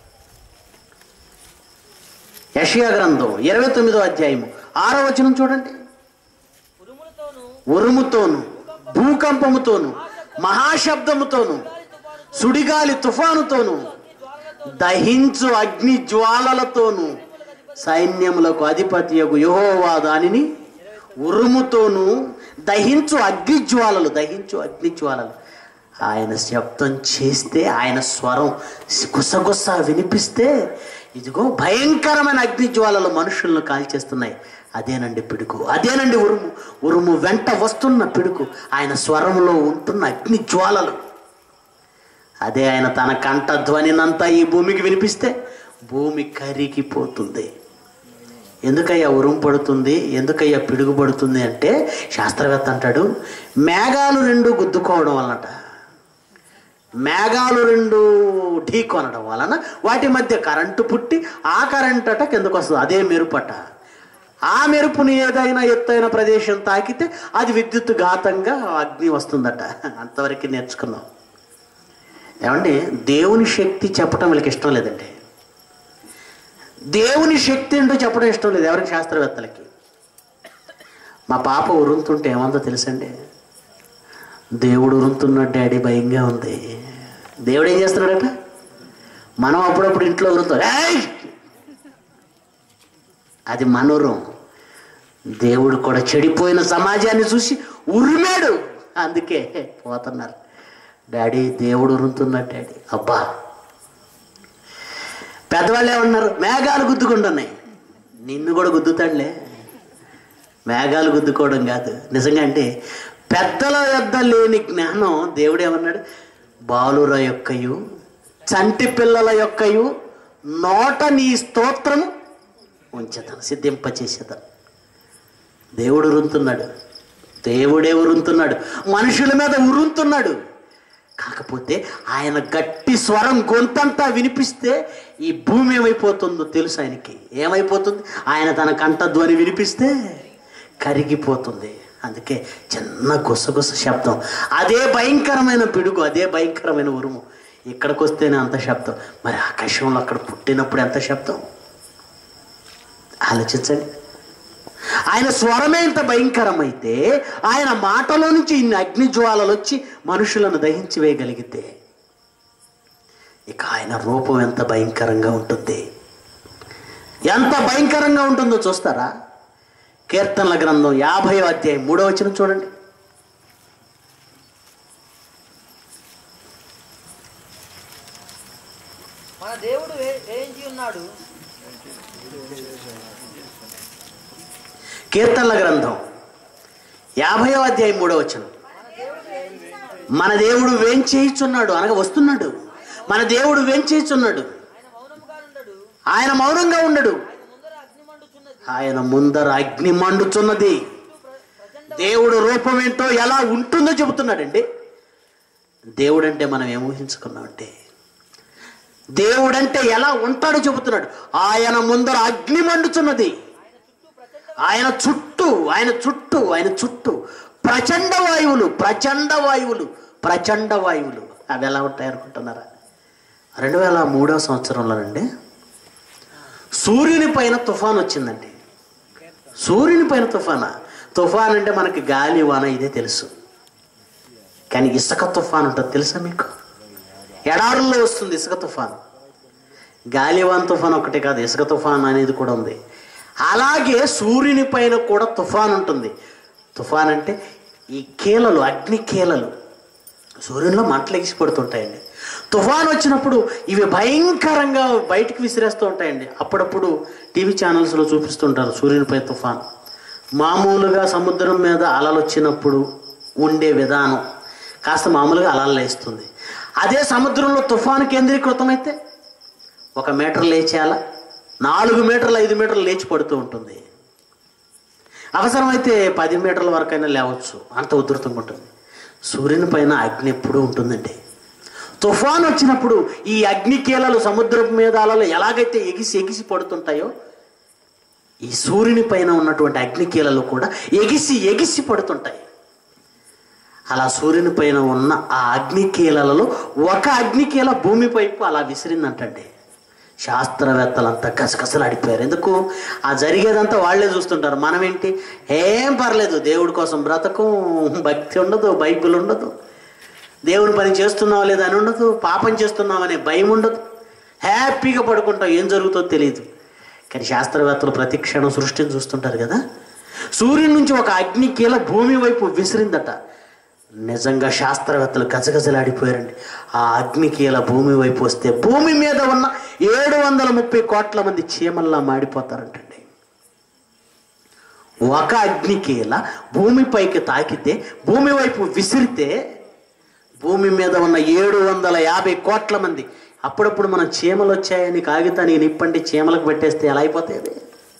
యష్యా గ్రంథం ఇరవై తొమ్మిదో అధ్యాయము ఆరో వచనం చూడండి ఉరుములతోనూ ఉరుముతోను భూకంపముతోను మహాశబ్దముతోను సుడిగాలి తుఫానుతోను దహించు అగ్ని జ్వాలలతోను సైన్యములకు అధిపతి యహోవా దానిని ఉరుముతోను దహించు అగ్ని జ్వాలలు దహించు అగ్ని జ్వాలలు ఆయన శబ్దం చేస్తే ఆయన స్వరం గుసగుస వినిపిస్తే ఇదిగో భయంకరమైన అగ్ని జ్వాలలు మనుషులను కాల్చేస్తున్నాయి అదేనండి పిడుగు అదేనండి ఉరుము ఉరుము వెంట వస్తున్న పిడుగు ఆయన స్వరంలో ఉంటున్న అగ్ని జ్వాలలు అదే ఆయన తన కంఠ ధ్వనినంతా ఈ భూమికి వినిపిస్తే భూమి కరిగిపోతుంది ఎందుకయ్యా ఉరుము పడుతుంది ఎందుకయ్యా పిడుగు పడుతుంది అంటే శాస్త్రవేత్త అంటాడు మేఘాలు రెండు గుద్దుకోవడం వలనట మేఘాలు రెండు ఢీ కొనడం వలన వాటి మధ్య కరెంటు పుట్టి ఆ కరెంట్ అట కిందకు వస్తుంది అదే మెరుపట ఆ మెరుపుని ఏదైనా ఎత్తైన ప్రదేశం తాకితే అది విద్యుత్ ఘాతంగా అగ్ని వస్తుందట అంతవరకు నేర్చుకున్నాం ఏమండి దేవుని శక్తి చెప్పటం వీళ్ళకి ఇష్టం లేదండి దేవుని శక్తి ఏంటో చెప్పడం ఇష్టం లేదు ఎవరికి శాస్త్రవేత్తలకి మా పాప ఉరుముతుంటే ఏమందో తెలుసండి దేవుడు ఉరుముతున్నాడు డాడీ భయంగా ఉంది దేవుడు ఏం చేస్తున్నాడట మనం అప్పుడప్పుడు ఇంట్లో ఉరుతాం "ఏయ్!" అది మనోరం దేవుడు కూడా చెడిపోయిన సమాజాన్ని చూసి ఉరిమాడు అందుకే పోతున్నారు డాడీ దేవుడు ఉరుముతున్నాడు డాడీ అబ్బా పెద్దవాళ్ళే ఉన్నారు మేఘాలు గుద్దుకుంటున్నాయి నిన్ను కూడా గుద్దుతాడులే మేఘాలు గుద్దుకోవడం కాదు నిజంగా అంటే పెద్దల యొద్ద లేని జ్ఞానం దేవుడు ఏమన్నాడు బాలుర యొక్కయు చంటి పిల్లల యొక్కయు నోట నీ స్తోత్రము ఉంచేతాను సిద్ధింపచేసేతాను దేవుడు ఉరుంతున్నాడు దేవుడే ఉరుంతున్నాడు మనుషుల మీద ఉరుంతున్నాడు కాకపోతే ఆయన గట్టి స్వరం గొంతంతా వినిపిస్తే ఈ భూమి ఏమైపోతుందో తెలుసు ఆయనకి ఏమైపోతుంది ఆయన తన కంఠధ్వని వినిపిస్తే కరిగిపోతుంది అందుకే చిన్న గుసగుస శబ్దం అదే భయంకరమైన పిడుగు అదే భయంకరమైన ఉరుము ఇక్కడికి వస్తేనే అంత శబ్దం మరి ఆకాశంలో అక్కడ పుట్టినప్పుడు ఎంత శబ్దం ఆలోచించండి ఆయన స్వరమే ఇంత భయంకరమైతే ఆయన మాటలో నుంచి ఇన్ని అగ్ని జ్వాలలు వచ్చి మనుషులను దహించి వేయగలిగితే ఇక ఆయన రూపం ఎంత భయంకరంగా ఉంటుంది ఎంత భయంకరంగా ఉంటుందో చూస్తారా కీర్తనల గ్రంథం యాభై అధ్యాయం మూడో వచ్చిన చూడండి మన దేవుడు వే- వేయించి ఉన్నాడు కీర్తనల గ్రంథం యాభై అధ్యాయం మూడో వచనం మన దేవుడు వేంచేయిచున్నాడు అనగా వస్తున్నాడు మన దేవుడు వేంచేయిచున్నాడు ఆయన మౌనముగా ఉండడు ఆయన మౌనంగా ఉండడు ముందర అగ్ని మండుచున్నది ఆయన ముందర అగ్ని మండుచున్నది దేవుడు రూపం ఏంటో ఎలా ఉంటుందో చెబుతున్నాడండి దేవుడంటే మనం ఏం ఊహించుకున్నామంటే దేవుడంటే ఎలా ఉంటాడో చెబుతున్నాడు ఆయన ముందర అగ్ని మండుచున్నది ఆయన చుట్టూ ఆయన చుట్టూ ఆయన చుట్టూ ప్రచండ వాయువులు ప్రచండ వాయువులు ప్రచండ వాయువులు అవి ఎలా ఉంటాయి అనుకుంటున్నారా రెండు వేల మూడో సంవత్సరంలోనండి సూర్యుని పైన తుఫాన్ వచ్చిందండి సూర్యుని పైన తుఫానా తుఫాన్ అంటే మనకి గాలి వాన ఇదే తెలుసు కానీ ఇసుక తుఫాన్ ఉంటుంది తెలుసా మీకు ఎడారుల్లో వస్తుంది ఇసుక తుఫాన్ గాలివాన్ తుఫాన్ ఒకటే కాదు ఇసుక తుఫాన్ అనేది కూడా ఉంది అలాగే సూర్యుని పైన కూడా తుఫాన్ ఉంటుంది తుఫాన్ అంటే ఈ కీలలు అగ్ని కీలలు సూర్యునిలో మంటలు ఎగిసి పడుతుంటాయండి తుఫాన్ వచ్చినప్పుడు ఇవి భయంకరంగా బయటికి విసిరేస్తూ ఉంటాయండి అప్పుడప్పుడు టీవీ ఛానల్స్లో చూపిస్తుంటారు సూర్యునిపై తుఫాన్ మామూలుగా సముద్రం మీద అలలు వచ్చినప్పుడు ఉండే విధానం కాస్త మామూలుగా అలలు లేస్తుంది అదే సముద్రంలో తుఫాను కేంద్రీకృతమైతే ఒక మీటర్ లేచేయాల నాలుగు మీటర్లు ఐదు మీటర్లు లేచి పడుతూ ఉంటుంది అవసరమైతే పది మీటర్ల వరకైనా లేవచ్చు అంత ఉధృతంగా ఉంటుంది సూర్యుని పైన అగ్ని ఎప్పుడూ ఉంటుందండి తుఫాన్ వచ్చినప్పుడు ఈ అగ్ని కీలలు సముద్రపు మీద అలలు ఎలాగైతే ఎగిసి ఎగిసి పడుతుంటాయో ఈ సూర్యుని పైన ఉన్నటువంటి అగ్ని కీలలు కూడా ఎగిసి ఎగిసి పడుతుంటాయి అలా సూర్యుని పైన ఉన్న ఆ అగ్ని కీలలలో ఒక అగ్ని కీల భూమి పైపు అలా విసిరిందంటండి శాస్త్రవేత్తలంతా గసగసలాడిపోయారు ఎందుకు ఆ జరిగేదంతా వాళ్ళే చూస్తుంటారు మనం ఏంటి ఏం పర్లేదు దేవుడి కోసం బ్రతకం భక్తి ఉండదు బైబిల్ ఉండదు దేవుని పని చేస్తున్నావా లేదా అని ఉండదు పాపం చేస్తున్నామనే భయం ఉండదు హ్యాపీగా పడుకుంటాం ఏం జరుగుతుందో తెలియదు కానీ శాస్త్రవేత్తలు ప్రతి క్షణం సృష్టిని చూస్తుంటారు కదా సూర్యుని నుంచి ఒక అగ్ని కీల భూమి వైపు విసిరిందట నిజంగా శాస్త్రవేత్తలు గజగజలాడిపోయారండి ఆ అగ్ని కీల భూమి వైపు వస్తే భూమి మీద ఉన్న ఏడు వందల ముప్పై కోట్ల మంది చీమల్లా మాడిపోతారంటండి ఒక అగ్నికీల భూమిపైకి తాకితే భూమి వైపు విసిరితే భూమి మీద ఉన్న ఏడు వందల యాభై కోట్ల మంది అప్పుడప్పుడు మనం చీమలు వచ్చాయని కాగితానికి నిప్పండి చీమలకు పెట్టేస్తే ఎలా అయిపోతాయి అది?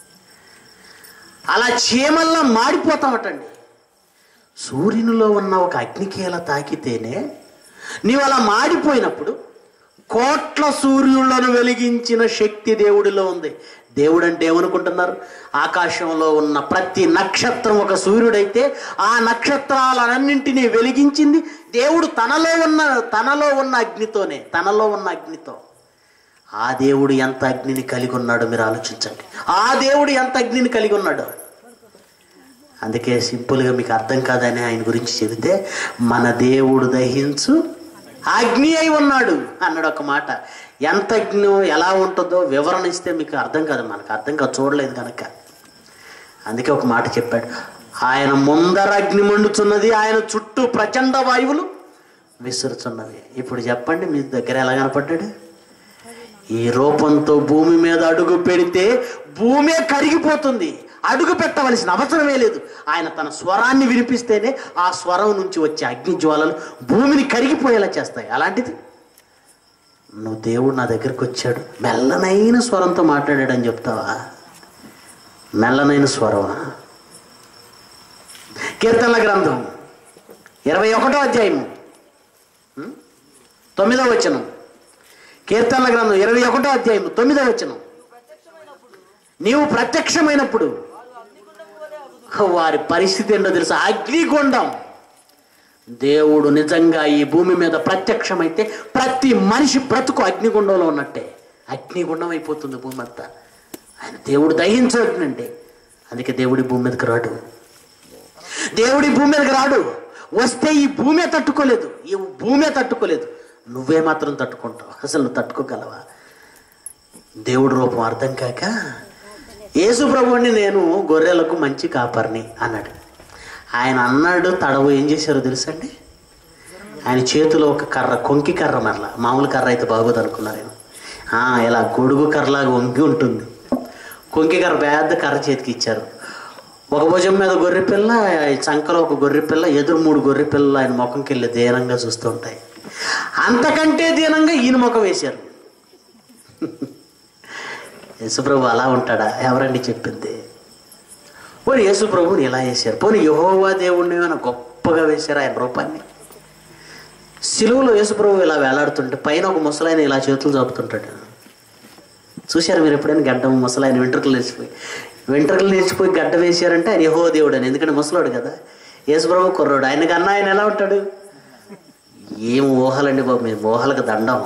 అలా చీమల్లా మాడిపోతామటండి సూర్యునిలో ఉన్న ఒక అగ్నికీల తాకితేనే నీవు అలా మాడిపోయినప్పుడు కోట్ల సూర్యులను వెలిగించిన శక్తి దేవుడిలో ఉంది దేవుడు అంటే ఏమనుకుంటున్నారు ఆకాశంలో ఉన్న ప్రతి నక్షత్రం ఒక సూర్యుడైతే ఆ నక్షత్రాలన్నింటినీ వెలిగించింది దేవుడు తనలో ఉన్న తనలో ఉన్న అగ్నితోనే తనలో ఉన్న అగ్నితో ఆ దేవుడు ఎంత అగ్నిని కలిగి ఉన్నాడో మీరు ఆలోచించండి ఆ దేవుడు ఎంత అగ్నిని కలిగి ఉన్నాడో అందుకే సింపుల్గా మీకు అర్థం కాదని ఆయన గురించి చెబితే మన దేవుడు దహించు అగ్ని అయి ఉన్నాడు అన్నాడు ఒక మాట ఎంత అగ్ని ఎలా ఉంటుందో వివరణ ఇస్తే మీకు అర్థం కాదు మనకు అర్థం కాదు చూడలేదు కనుక అందుకే ఒక మాట చెప్పాడు ఆయన ముందర అగ్ని మండుచున్నది ఆయన చుట్టూ ప్రచండ వాయువులు విసురుచున్నవి ఇప్పుడు చెప్పండి మీ దగ్గర ఎలా కనపడ్డాడు ఈ రూపంతో భూమి మీద అడుగు పెడితే భూమే కరిగిపోతుంది అడుగు పెట్టవలసిన అవసరమే లేదు ఆయన తన స్వరాన్ని వినిపిస్తేనే ఆ స్వరం నుంచి వచ్చే అగ్ని జ్వాలలు భూమిని కరిగిపోయేలా చేస్తాయి అలాంటిది నువ్వు దేవుడు నా దగ్గరికి వచ్చాడు మెల్లనైన స్వరంతో మాట్లాడాడని చెప్తావా మెల్లనైన స్వరమా కీర్తనల గ్రంథం ఇరవై ఒకటో అధ్యాయము ఉం? తొమ్మిదో వచనం కీర్తనల గ్రంథం ఇరవై ఒకటో అధ్యాయం తొమ్మిదో వచనం నీవు ప్రత్యక్షమైనప్పుడు వారి పరిస్థితి ఏంటో తెలుసా అగ్నిగుండం దేవుడు నిజంగా ఈ భూమి మీద ప్రత్యక్షమైతే ప్రతి మనిషి బ్రతుకు అగ్నిగుండంలో ఉన్నట్టే అగ్నిగుండం అయిపోతుంది భూమి అంతా ఆయన దేవుడు దహించడండి అందుకే దేవుడి భూమి మీదకి రాడు దేవుడి భూమి మీదకి రాడు వస్తే ఈ భూమే తట్టుకోలేదు ఈ భూమే తట్టుకోలేదు నువ్వే మాత్రం తట్టుకుంటావు అసలు నువ్వు తట్టుకోగలవా దేవుడి రూపం అర్థం కాక యేసు ప్రభువుని నేను గొర్రెలకు మంచి కాపర్ని అన్నాడు ఆయన అన్నాడు తడవు ఏం చేశారో తెలుసండి ఆయన చేతిలో ఒక కర్ర కొంకి కర్ర మరలా మామూలు కర్ర అయితే బాగోదు అనుకున్నారు నేను ఆ, ఇలా గొడుగు కర్రలాగా వంగి ఉంటుంది కొంకి కర్ర పెద్ద కర్ర చేతికి ఇచ్చారు ఒక భుజం మీద గొర్రె పిల్ల ఈ చంకలో ఒక గొర్రె పిల్ల ఎదురు మూడు గొర్రె పిల్లలు ఆయన ముఖంకి వెళ్ళి దీనంగా చూస్తూ ఉంటాయి అంతకంటే దీనంగా ఈయన ముఖం వేశారు యేసుప్రభు అలా ఉంటాడా ఎవరండి చెప్పింది పోనీ యేసుప్రభుని ఇలా వేశారు పోనీ యహోవా దేవుణ్ణి ఏమైనా గొప్పగా వేశారు ఆయన రూపాన్ని సిలువలో యేసుప్రభు ఇలా వేలాడుతుంటే పైన ఒక ముసలాయన ఇలా చేతులు చాపుతుంటాడు చూశారు మీరు ఎప్పుడైనా గడ్డం ముసలాయన వెంట్రుకలు నేర్చిపోయి వెంట్రుకలు నేర్చిపోయి గడ్డ వేశారంటే ఆయన యహో దేవుడు అని ఎందుకంటే ముసలాడు కదా యేసుప్రభు కుర్రాడు ఆయన కన్నా ఆయన ఎలా ఉంటాడు ఏం ఊహలండి బాబు మీ ఊహలకు దండం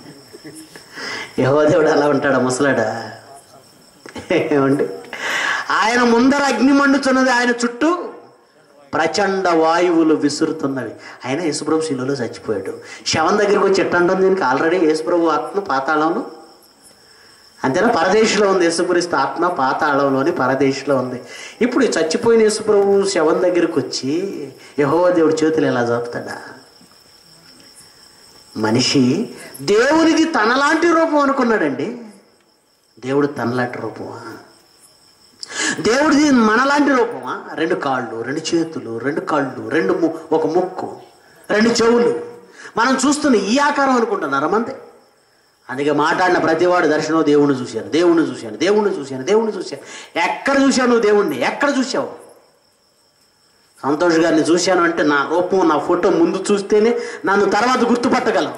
యహో దేవుడు అలా ఉంటాడా ముసలాడా ఏమండి ఆయన ముందర అగ్ని మండుతున్నది ఆయన చుట్టూ ప్రచండ వాయువులు విసురుతున్నవి ఆయన యేసుప్రభు శిలువలో చచ్చిపోయాడు శవం దగ్గరికి వచ్చి ఎట్టంటుంది దీనికి ఆల్రెడీ యేసుప్రభు ఆత్మ పాతాళంలో అంతేనా పరదేశంలో ఉంది యేసుక్రీస్తు ఆత్మ పాతాళంలోని పరదేశంలో ఉంది ఇప్పుడు ఈ చచ్చిపోయిన యేసుప్రభు శవం దగ్గరికి వచ్చి యహోవా దేవుడి చేతులు ఎలా చాపుతాడా మనిషి దేవునిది తనలాంటి రూపం అనుకున్నాడండి దేవుడు తనలాంటి రూపమా దేవుడిది మనలాంటి రూపమా రెండు కాళ్ళు రెండు చేతులు రెండు కళ్ళు రెండు ము- ఒక ముక్కు రెండు చెవులు మనం చూస్తున్న ఈ ఆకారం అనుకుంటున్నారా మంది అందుకే మాట్లాడిన ప్రతివాడు దర్శనం దేవుణ్ణి చూశాను దేవుణ్ణి చూశాను దేవుణ్ణి చూశాను దేవుణ్ణి చూశాను ఎక్కడ చూశావు నువ్వు దేవుణ్ణి ఎక్కడ చూశావు సంతోష్ గారిని చూశాను అంటే నా రూపం నా ఫోటో ముందు చూస్తేనే నన్ను తర్వాత గుర్తుపట్టగలం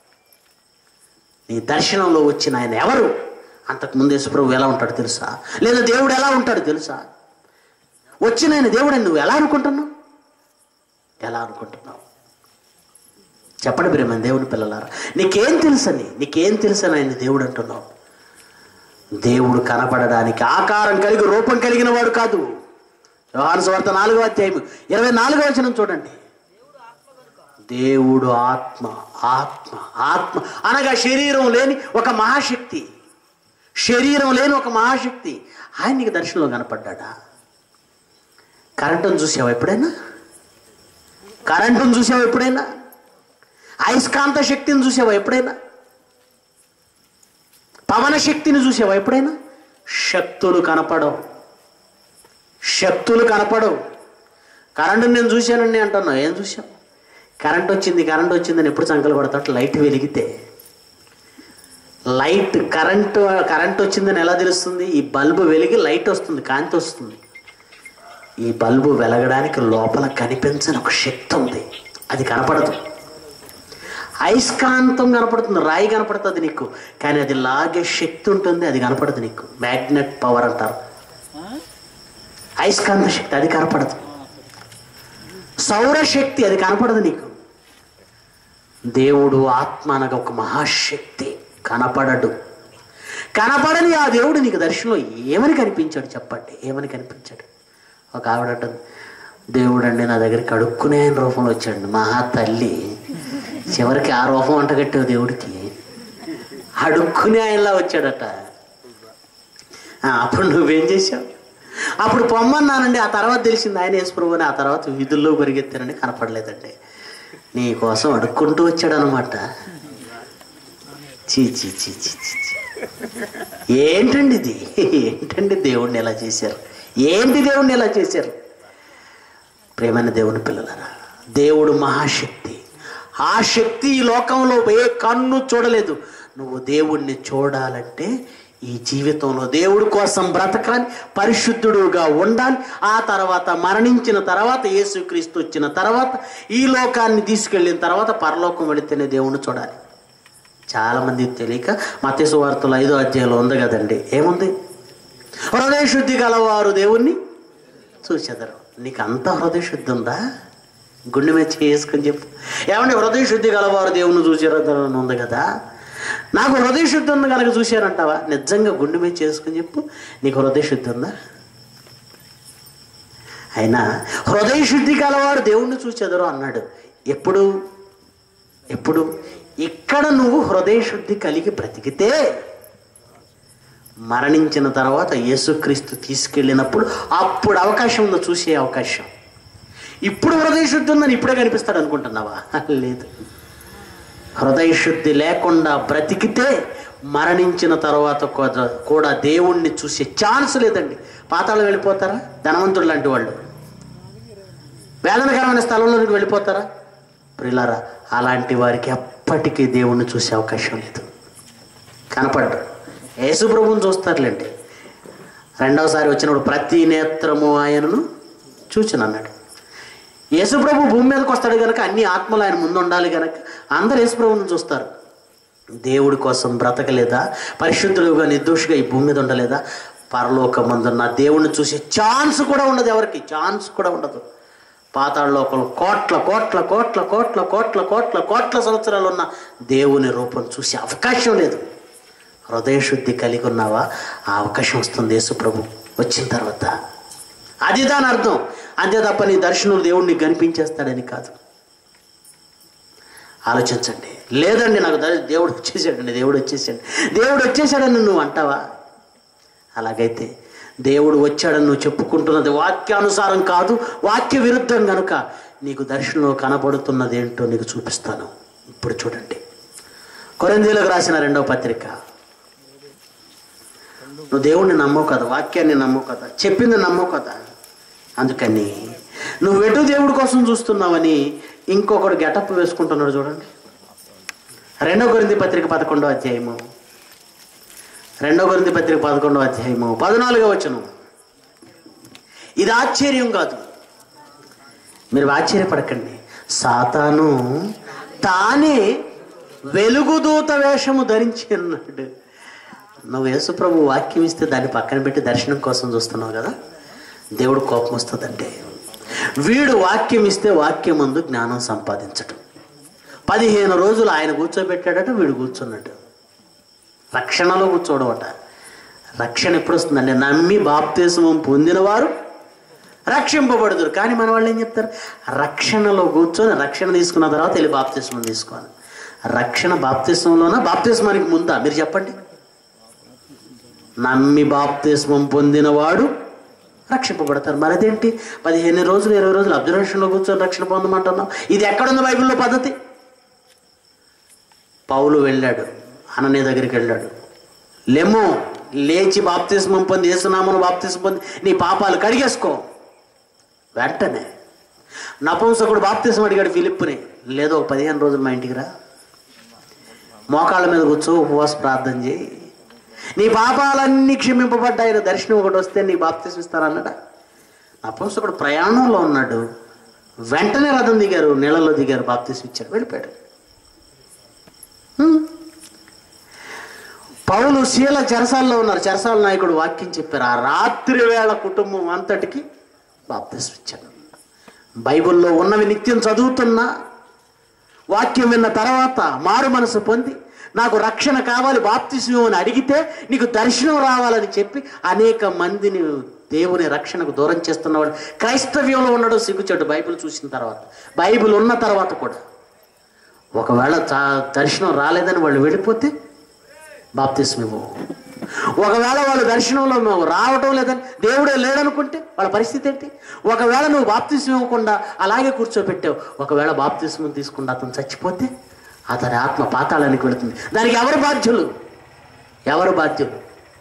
నీ దర్శనంలో వచ్చిన ఆయన ఎవరు అంతకుముందు యేసుప్రభు ఎలా ఉంటాడు తెలుసా లేదా దేవుడు ఎలా ఉంటాడు తెలుసా వచ్చిన ఆయన దేవుడు నువ్వు ఎలా అనుకుంటున్నావు ఎలా అనుకుంటున్నావు చెప్పండి ప్రేమ దేవుని పిల్లలారా నీకేం తెలుసని నీకేం తెలుసని ఆయన దేవుడు అంటున్నావు దేవుడు కనపడడానికి ఆకారం కలిగి రూపం కలిగిన వాడు కాదు యోహాను సువార్త నాలుగో అధ్యాయం ఇరవై నాలుగో వచనం చూడండి దేవుడు ఆత్మ ఆత్మ ఆత్మ అనగా శరీరం లేని ఒక మహాశక్తి శరీరం లేని ఒక మహాశక్తి ఆయన నీకు దర్శనంలో కనపడ్డాడా కరెంటును చూసావా ఎప్పుడైనా కరెంటును చూసావా ఎప్పుడైనా అయస్కాంత శక్తిని చూసావా ఎప్పుడైనా పవన శక్తిని చూసావా ఎప్పుడైనా శక్తులు కనపడవు శక్తులు కనపడవు కరెంటు నేను చూశానండి అంటున్నావు ఏం చూసావు కరెంట్ వచ్చింది కరెంట్ వచ్చిందని ఎప్పుడు సంకలు కొడతాడు లైట్ వెలిగితే లైట్ కరెంటు కరెంట్ వచ్చిందని ఎలా తెలుస్తుంది ఈ బల్బు వెలిగి లైట్ వస్తుంది కాంతి వస్తుంది ఈ బల్బు వెలగడానికి లోపల కనిపించని ఒక శక్తి ఉంది అది కనపడదు అయస్కాంతం కనపడుతుంది రాయి కనపడుతుంది నీకు కానీ అది లాగే శక్తి ఉంటుంది అది కనపడదు నీకు మ్యాగ్నెట్ పవర్ అంటారు అయస్కాంత శక్తి అది కనపడదు సౌరశక్తి అది కనపడదు నీకు దేవుడు ఆత్మ అనగా ఒక మహాశక్తి కనపడడు కనపడని ఆ దేవుడు నీకు దర్శనంలో ఏమని కనిపించాడు చెప్పండి ఏమని కనిపించాడు ఒక ఆవిడ అంటుంది దేవుడు అండి నా దగ్గరికి అడుక్కునే ఆయన రూపంలో వచ్చాడు మహా తల్లి చివరికి ఆ రూపం అంటగట్టావు దేవుడికి అడుక్కునే ఆయనలా వచ్చాడట ఆ, అప్పుడు నువ్వేం చేశావు అప్పుడు పొమ్మన్నానండి ఆ తర్వాత తెలిసింది ఆయన యేసుప్రభు అని ఆ తర్వాత వీధుల్లో పరిగెత్తానని కనపడలేదండి నీ కోసం అడుక్కుంటూ వచ్చాడనమాట చీ చీ చీ చీ చీ చీ. ఏంటండి ఇది ఏంటండి దేవుణ్ణి ఎలా చేశారు ఏంటి దేవుణ్ణి ఎలా చేశారు ప్రేమైన దేవుని పిల్లలరా దేవుడు మహాశక్తి ఆ శక్తి ఈ లోకంలో ఏ కన్ను చూడలేదు నువ్వు దేవుణ్ణి చూడాలంటే ఈ జీవితంలో దేవుడి కోసం బ్రతకాలి పరిశుద్ధుడుగా ఉండాలి ఆ తర్వాత మరణించిన తర్వాత యేసుక్రీస్తు వచ్చిన తర్వాత ఈ లోకాన్ని తీసుకెళ్ళిన తర్వాత పరలోకం వెళితేనే దేవుణ్ణి చూడాలి చాలామంది తెలియక మత్స్సు వార్తలు ఐదో అధ్యాయంలో ఉంది కదండి ఏముంది హృదయ శుద్ధి గలవారు దేవుణ్ణి చూసేదరు నీకు అంత హృదయ శుద్ధి ఉందా గుండె మీద చేసుకొని చెప్పు ఏమంటే హృదయ శుద్ధి గలవారు దేవుని చూసారని ఉంది కదా నాకు హృదయ శుద్ధి ఉంది కనుక చూశారంటావా నిజంగా గుండె మీద చేసుకొని చెప్పు నీకు హృదయ శుద్ధి ఉందా అయినా హృదయ శుద్ధి గలవారు దేవుణ్ణి చూచెదరు అన్నాడు ఎప్పుడు ఎప్పుడు ఇక్కడ నువ్వు హృదయ శుద్ధి కలిగి బ్రతికితే మరణించిన తర్వాత యేసుక్రీస్తు తీసుకెళ్ళినప్పుడు అప్పుడు అవకాశం ఉందో చూసే అవకాశం ఇప్పుడు హృదయ శుద్ధి ఉందని ఇప్పుడే కనిపిస్తాడు అనుకుంటున్నావా లేదు హృదయ శుద్ధి లేకుండా బ్రతికితే మరణించిన తర్వాత కూడా- కూడా దేవుణ్ణి చూసే ఛాన్స్ లేదండి పాతాళం వెళ్ళిపోతారా ధనవంతుడు లాంటి వాళ్ళు వేదనకరమైన స్థలంలోనికి వెళ్ళిపోతారా ప్రిలారా అలాంటి వారికి ఎప్పటికీ దేవుణ్ణి చూసే అవకాశం లేదు కనపడ్డు యేసుప్రభుని చూస్తారులేండి రెండవసారి వచ్చినప్పుడు ప్రతి నేత్రము ఆయనను చూచిన అన్నాడు యేసుప్రభు భూమి మీదకి వస్తాడు కనుక అన్ని ఆత్మలు ఆయన ముందు ఉండాలి కనుక అందరు యేసుప్రభుని చూస్తారు దేవుడి కోసం బ్రతకలేదా పరిశుద్ధులుగా నిర్దోషిగా ఈ భూమి మీద ఉండలేదా పరలోకమందున్న దేవుణ్ణి చూసే ఛాన్స్ కూడా ఉండదు ఎవరికి ఛాన్స్ కూడా ఉండదు పాతాళ లోకంలో కోట్ల కోట్ల కోట్ల కోట్ల కోట్ల కోట్ల కోట్ల సంవత్సరాలు ఉన్న దేవుని రూపం చూసే అవకాశం లేదు హృదయ శుద్ధి కలిగి ఉన్నావా ఆ అవకాశం వస్తుంది యేసు ప్రభు వచ్చిన తర్వాత అది దాని అర్థం అంతే తప్ప నీ దర్శనం దేవుడిని కనిపించేస్తాడని కాదు ఆలోచించండి లేదండి నాకు ద- దేవుడు వచ్చేసాడండి దేవుడు వచ్చేసాడు దేవుడు వచ్చేసాడని నువ్వు అంటావా అలాగైతే దేవుడు వచ్చాడని నువ్వు చెప్పుకుంటున్నది వాక్యానుసారం కాదు వాక్య విరుద్ధం కనుక నీకు దర్శనంలో కనబడుతున్నది ఏంటో నీకు చూపిస్తాను ఇప్పుడు చూడండి కొరందీలకు రాసిన రెండవ పత్రిక నువ్వు దేవుణ్ణి నమ్మవు కదా వాక్యాన్ని నమ్మవు కదా చెప్పింది నమ్మవు కదా అందుకని నువ్వు ఎటు దేవుడి కోసం చూస్తున్నావని ఇంకొకడు గెటప్ వేసుకుంటున్నాడు చూడండి రెండో కొరింది పత్రిక పదకొండో అధ్యాయము రెండో కొరింది పత్రిక పదకొండో అధ్యాయము పద్నాలుగో వచ్చను ఇది ఆశ్చర్యం కాదు మీరు ఆశ్చర్యపడకండి సాతాను తానే వెలుగుదూత వేషము ధరించి ఉన్నాడు నువ్వు యేసుప్రభు వాక్యం ఇస్తే దాన్ని పక్కన పెట్టి దర్శనం కోసం చూస్తున్నావు కదా దేవుడు కోపం వస్తుందంటే వీడు వాక్యం ఇస్తే వాక్యం ముందు జ్ఞానం సంపాదించటం పదిహేను రోజులు ఆయన కూర్చోబెట్టాడట వీడు కూర్చున్నాడు రక్షణలో కూర్చోవడమట రక్షణ ఎప్పుడు వస్తుందండి నమ్మి బాప్తీసం పొందినవారు రక్షింపబడుదురు కానీ మన వాళ్ళు ఏం చెప్తారు రక్షణలో కూర్చొని రక్షణ తీసుకున్న తర్వాత వెళ్ళి బాప్తీసం తీసుకోవాలి రక్షణ బాప్తిస్మంలోనా బాప్తిస్మానికి ముందా మీరు చెప్పండి నమ్మి బాప్తిస్మం పొందినవాడు రక్షింపబడతారు మరి అదేంటి పదిహేను రోజులు ఇరవై రోజులు అబ్జర్వేషన్లో కూర్చొని రక్షణ పొందమంటున్నాం ఇది ఎక్కడుంది బైబిల్లో పద్ధతి పౌలు వెళ్ళాడు అననే దగ్గరికి వెళ్ళాడు లెమ్ము లేచి బాప్తిస్మం పొంది యేసునామను బాప్తిస్మం పొంది నీ పాపాలు కడిగేసుకో వెంటనే నపుంసకుడు బాప్తిస్మం అడిగాడు ఫిలిప్పుని లేదో ఒక పదిహేను రోజులు మా ఇంటికి రా మోకాళ్ళ మీద కూర్చో ఉపవాస ప్రార్థన చేయి నీ పాపాలన్నీ క్షమింపబడ్డాయని దర్శనం ఒకటి వస్తే నీ బాప్తిస్మ ఇస్తారన్నట నపుంసకుడు ప్రయాణంలో ఉన్నాడు వెంటనే రథం దిగారు నీళ్ళలో దిగారు బాప్తిస్మ ఇచ్చారు వెళ్ళిపోయాడు హ్మ్. పౌలు శీల చెరసాల్లో ఉన్నారు చెరసాల నాయకుడు వాక్యం చెప్పారు ఆ రాత్రి వేళ కుటుంబం అంతటికి బాప్తిస్మ ఇచ్చాడు బైబిల్లో ఉన్నవి నిత్యం చదువుతున్నా వాక్యం విన్న తర్వాత మారు మనసు పొంది నాకు రక్షణ కావాలి బాప్తిస్మం అని అడిగితే నీకు దర్శనం రావాలని చెప్పి అనేక మందిని దేవుని రక్షణకు దూరం చేస్తున్నవాడు క్రైస్తవ్యంలో ఉన్నాడు సిగ్గుచెట్టు బైబిల్ చూసిన తర్వాత బైబిల్ ఉన్న తర్వాత కూడా ఒకవేళ చా- దర్శనం రాలేదని వాళ్ళు వెళ్ళిపోతే బాప్తిస్మ ఇవ్వవు ఒకవేళ వాళ్ళు దర్శనంలో నువ్వు రావటం లేదని దేవుడే లేడనుకుంటే వాళ్ళ పరిస్థితి ఏంటి ఒకవేళ నువ్వు బాప్తిస్మ ఇవ్వకుండా అలాగే కూర్చోపెట్టావు ఒకవేళ బాప్తిస్మం తీసుకుండా అతను చచ్చిపోతే అతని ఆత్మ పాతాళానికి వెళుతుంది దానికి ఎవరు బాధ్యులు ఎవరు బాధ్యులు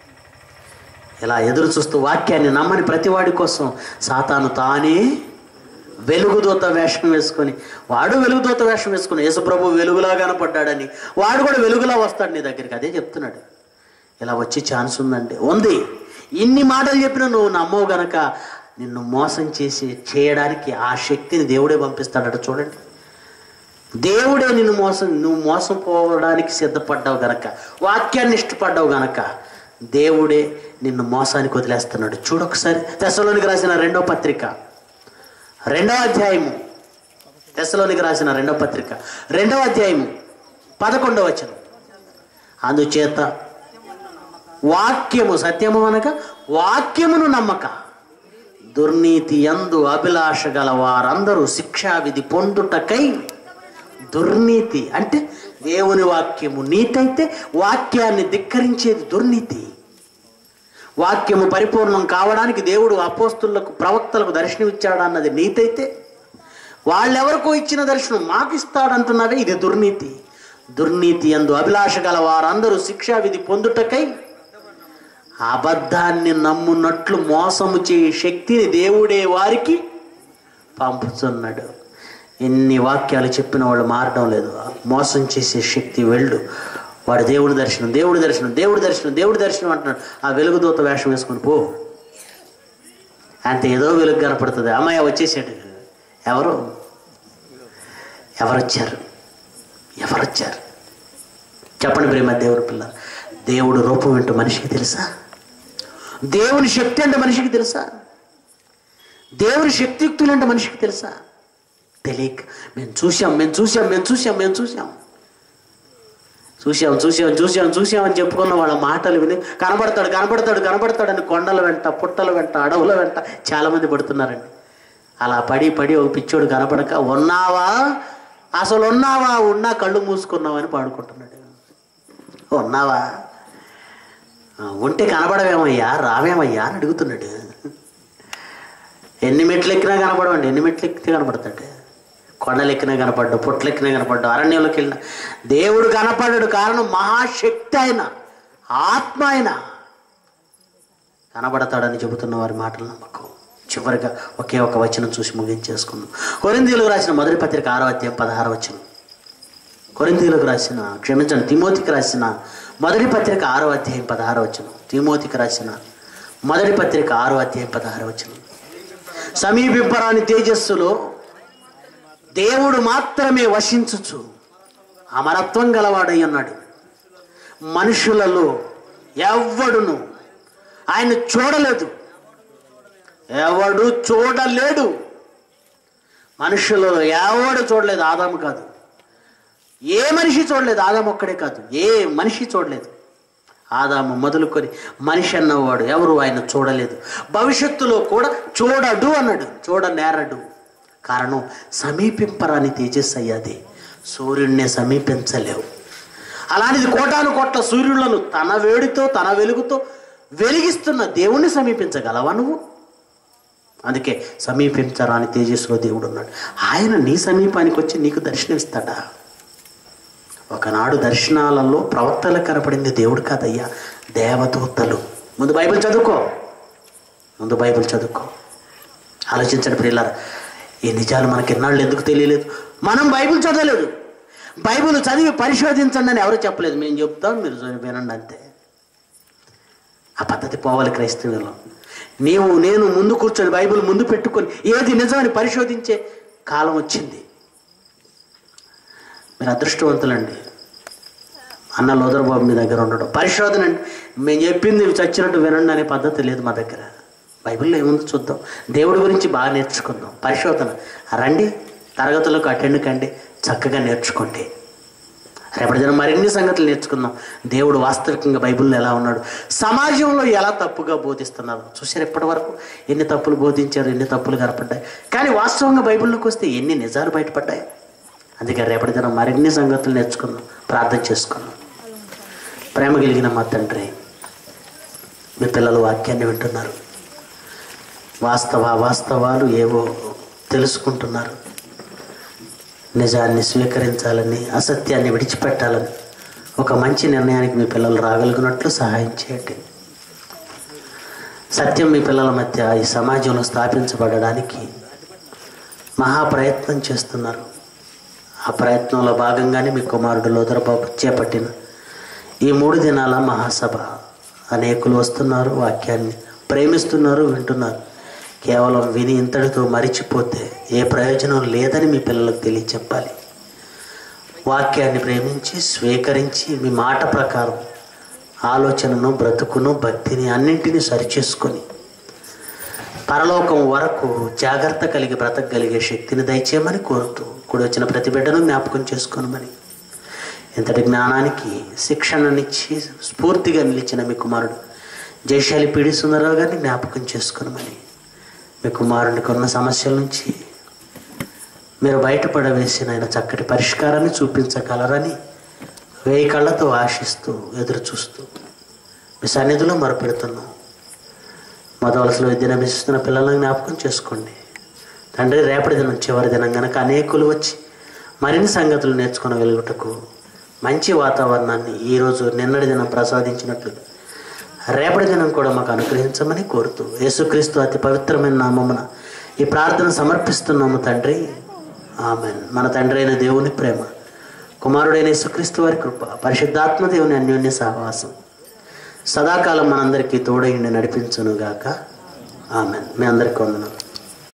ఇలా ఎదురు చూస్తూ వాక్యాన్ని నమ్మని ప్రతివాడి కోసం సాతాను తానే వెలుగుదూత వేషం వేసుకొని వాడు వెలుగుదూత వేషం వేసుకొని యేసుప్రభు వెలుగులా కనపడ్డాడని వాడు కూడా వెలుగులా వస్తాడు నీ దగ్గరికి అదే చెప్తున్నాడు ఇలా వచ్చే ఛాన్స్ ఉందండి ఉంది ఇన్ని మాటలు చెప్పినా నువ్వు నమ్మవు గనక నిన్ను మోసం చేసి చేయడానికి ఆ శక్తిని దేవుడే పంపిస్తాడట చూడండి దేవుడే నిన్ను మోసం నువ్వు మోసం పోవడానికి సిద్ధపడ్డావు గనక వాక్యాన్ని ఇష్టపడ్డావు గనక దేవుడే నిన్ను మోసానికి వదిలేస్తున్నాడు చూడొకసారి దశలోనికి రాసిన రెండో పత్రిక రెండవ అధ్యాయము దశలోనికి రాసిన రెండవ పత్రిక రెండవ అధ్యాయము పదకొండవ వచనం అందుచేత వాక్యము సత్యము అనగా వాక్యమును నమ్మక దుర్నీతి యందు అభిలాష గల వారందరూ శిక్షావిధి పొందుటకై దుర్నీతి అంటే దేవుని వాక్యము నీతి అయితే వాక్యాన్ని ధిక్కరించేది దుర్నీతి వాక్యము పరిపూర్ణం కావడానికి దేవుడు అపోస్తులకు ప్రవక్తలకు దర్శనం ఇచ్చాడు అన్నది నీతి అయితే వాళ్ళెవరికో ఇచ్చిన దర్శనం మాకు ఇస్తాడంటున్నవే ఇది దుర్నీతి దుర్నీతి ఎందు అభిలాష గల వారందరూ శిక్షావిధి పొందుటకై అబద్ధాన్ని నమ్మున్నట్లు మోసము చేయే శక్తిని దేవుడే వారికి పంపుతున్నాడు ఎన్ని వాక్యాలు చెప్పిన వాళ్ళు మారడం లేదు మోసం చేసే శక్తి వెళ్ళు వాడు దేవుడి దర్శనం దేవుడి దర్శనం దేవుడి దర్శనం దేవుడి దర్శనం అంటున్నాడు ఆ వెలుగుదూత వేషం వేసుకుని పో అంతే ఏదో వెలుగు కనపడుతుంది అమ్మాయి వచ్చేసాడు ఎవరు ఎవరొచ్చారు ఎవరొచ్చారు చెప్పండి ప్రేమ దేవుడి పిల్ల దేవుడు రూపం ఏంటో మనిషికి తెలుసా దేవుని శక్తి అంటే మనిషికి తెలుసా దేవుని శక్తియుక్తులు అంటే మనిషికి తెలుసా తెలియక మేము చూసాం మేము చూసాం మేము చూసాం మేము చూసాం చూసాం చూసాం చూసాం చూసాం అని చెప్పుకున్న వాళ్ళ మాటలు విని కనబడతాడు కనబడతాడు కనబడతాడని కొండల వెంట పుట్టల వెంట అడవుల వెంట చాలామంది పడుతున్నారండి అలా పడి పడి ఒక పిచ్చోడు కనపడక ఉన్నావా అసలు ఉన్నావా ఉన్నా కళ్ళు మూసుకున్నావని పాడుకుంటున్నాడు ఉన్నావా ఆ, ఉంటే కనబడవేమయ్యా రావేమయ్యా అని అడుగుతున్నాడు ఎన్ని మెట్లు ఎక్కినా కనపడవండి ఎన్ని మెట్లు ఎక్కితే కనపడతాడు కొండలు ఎక్కినా కనపడ్డు పుట్టలు ఎక్కినా కనపడ్డు అరణ్యంలోకి వెళ్ళిన దేవుడు కనపడ్డాడు కారణం మహాశక్తి ఆయన ఆత్మ ఆయన కనబడతాడని చెబుతున్న వారి మాటలు నమ్మకం చివరిగా ఒకే ఒక వచనం చూసి ముగించేసుకుందాం కొరిందీలకు రాసిన మొదటి పత్రిక ఆరో అధ్యాయం పదహారు వచనం కొరింథీలకు రాసిన క్షమించండి తిమోతికి రాసిన మొదటి పత్రిక ఆరో అధ్యాయం పదహారు వచనం తిమోతికి రాసిన మొదటి పత్రిక ఆరో అధ్యాయం పదహారు వచనం సమీపింపరాని తేజస్సులో దేవుడు మాత్రమే వశించుచు అమరత్వం గలవాడై ఉన్నాడు మనుషులలో ఎవ్వడును ఆయన చూడలేదు ఎవడు చూడలేడు మనుషులలో ఎవడు చూడలేదు ఆదాము కాదు ఏ మనిషి చూడలేదు ఆదాము ఒక్కడే కాదు ఏ మనిషి చూడలేదు ఆదాము మొదలుకొని మనిషి అన్నవాడు ఎవరు ఆయన చూడలేదు భవిష్యత్తులో కూడా చూడడు అన్నాడు చూడనేరడు కారణం సమీపింపరాని తేజస్సు అయ్యాది సూర్యుడిని సమీపించలేవు అలాంటిది కోటాను కోట్ల సూర్యులను తన వేడితో తన వెలుగుతో వెలిగిస్తున్న దేవుణ్ణి సమీపించగలవా నువ్వు అందుకే సమీపించరాని తేజస్సులో దేవుడు ఉన్నాడు ఆయన నీ సమీపానికి వచ్చి నీకు దర్శనమిస్తాడా ఒకనాడు దర్శనాలలో ప్రవక్తలకు కనపడింది దేవుడు కాదయ్యా దేవదూతలు ముందు బైబిల్ చదువుకో ముందు బైబిల్ చదువుకో ఆలోచించండి ప్రియులారా ఈ నిజాలు మనకి ఎన్నాళ్ళు ఎందుకు తెలియలేదు మనం బైబిల్ చదవలేదు బైబిల్ చదివి పరిశోధించండి అని ఎవరు చెప్పలేదు మేము చెప్తాం మీరు చదివి వినండి అంతే ఆ పద్ధతి పోవాలి క్రైస్తవులో నీవు నేను ముందు కూర్చొని బైబిల్ ముందు పెట్టుకొని ఏది నిజమని పరిశోధించే కాలం వచ్చింది మీరు అదృష్టవంతులండి అన్న లోదరబాబు మీ దగ్గర ఉండడం పరిశోధన అండి మేము చెప్పింది చచ్చినట్టు వినండి అనే పద్ధతి లేదు మా దగ్గర బైబిల్లో ఏముందో చూద్దాం దేవుడి గురించి బాగా నేర్చుకుందాం పరిశోధన రండి తరగతులకు అటెండ్ కండి చక్కగా నేర్చుకోండి రేపటి దినం మరిన్ని సంగతులు నేర్చుకుందాం దేవుడు వాస్తవికంగా బైబిల్లో ఎలా ఉన్నాడు సమాజంలో ఎలా తప్పుగా బోధిస్తున్నారు చూసారు ఇప్పటి వరకు ఎన్ని తప్పులు బోధించారు ఎన్ని తప్పులు కనపడ్డాయి కానీ వాస్తవంగా బైబిల్లోకి వస్తే ఎన్ని నిజాలు బయటపడ్డాయి అందుకే రేపటి దినం మరిన్ని సంగతులు నేర్చుకుందాం ప్రార్థన చేసుకుందాం ప్రేమ కలిగిన మా తండ్రి మీ పిల్లలు వాక్యాన్ని వింటున్నారు వాస్తవ అవాస్తవాలు ఏవో తెలుసుకుంటున్నారు నిజాన్ని స్వీకరించాలని అసత్యాన్ని విడిచిపెట్టాలని ఒక మంచి నిర్ణయానికి మీ పిల్లలు రాగలిగినట్లు సహాయం చేయండి సత్యం మీ పిల్లల మధ్య ఈ సమాజంలో స్థాపించబడడానికి మహా ప్రయత్నం చేస్తున్నారు ఆ ప్రయత్నంలో భాగంగానే మీ కుమారుడు లోదరబాబు చేపట్టిన ఈ మూడు దినాల మహాసభ అనేకులు వస్తున్నారు వాక్యాన్ని ప్రేమిస్తున్నారు వింటున్నారు కేవలం విని ఇంతటితో మరిచిపోతే ఏ ప్రయోజనం లేదని మీ పిల్లలకు తెలియచెప్పాలి వాక్యాన్ని ప్రేమించి స్వీకరించి మీ మాట ప్రకారం ఆలోచనను బ్రతుకును భక్తిని అన్నింటినీ సరిచేసుకొని పరలోకం వరకు జాగ్రత్త కలిగి బ్రతకగలిగే శక్తిని దయచేయమని కోరుతూ కూడా వచ్చిన ప్రతి బిడ్డను జ్ఞాపకం చేసుకోనమని ఇంతటి జ్ఞానానికి శిక్షణనిచ్చి స్ఫూర్తిగా నిలిచిన మీ కుమారుడు జయశాలి పీడి సుందరరావు గారిని జ్ఞాపకం చేసుకోనమని మీ కుమారునికి ఉన్న సమస్యల నుంచి మీరు బయటపడవేసిన ఆయన చక్కటి పరిష్కారాన్ని చూపించగలరని వేయి కళ్ళతో ఆశిస్తూ ఎదురు చూస్తూ మీ సన్నిధిలో మొరపెడుతున్నాం మొదవలసలో విద్యను అభ్యసిస్తున్న పిల్లలను జ్ఞాపకం చేసుకోండి తండ్రి రేపటి దినం చివరి దినం గనక అనేకులు వచ్చి మరిన్ని సంగతులు నేర్చుకునగలుగుటకు మంచి వాతావరణాన్ని ఈరోజు నిన్నటి దినం ప్రసాదించినట్లు రేపటి దినం కూడా మాకు అనుగ్రహించమని కోరుతూ యేసుక్రీస్తు అతి పవిత్రమైన నామమున ఈ ప్రార్థన సమర్పిస్తున్నాము తండ్రి ఆమెన్ మన తండ్రి అయిన దేవుని ప్రేమ కుమారుడైన యేసుక్రీస్తు వారి కృప పరిశుద్ధాత్మ దేవుని అన్యోన్య సహవాసం సదాకాలం మనందరికీ తోడైండి నడిపించునుగాక ఆమెన్ మీ అందరికీ వందనాలు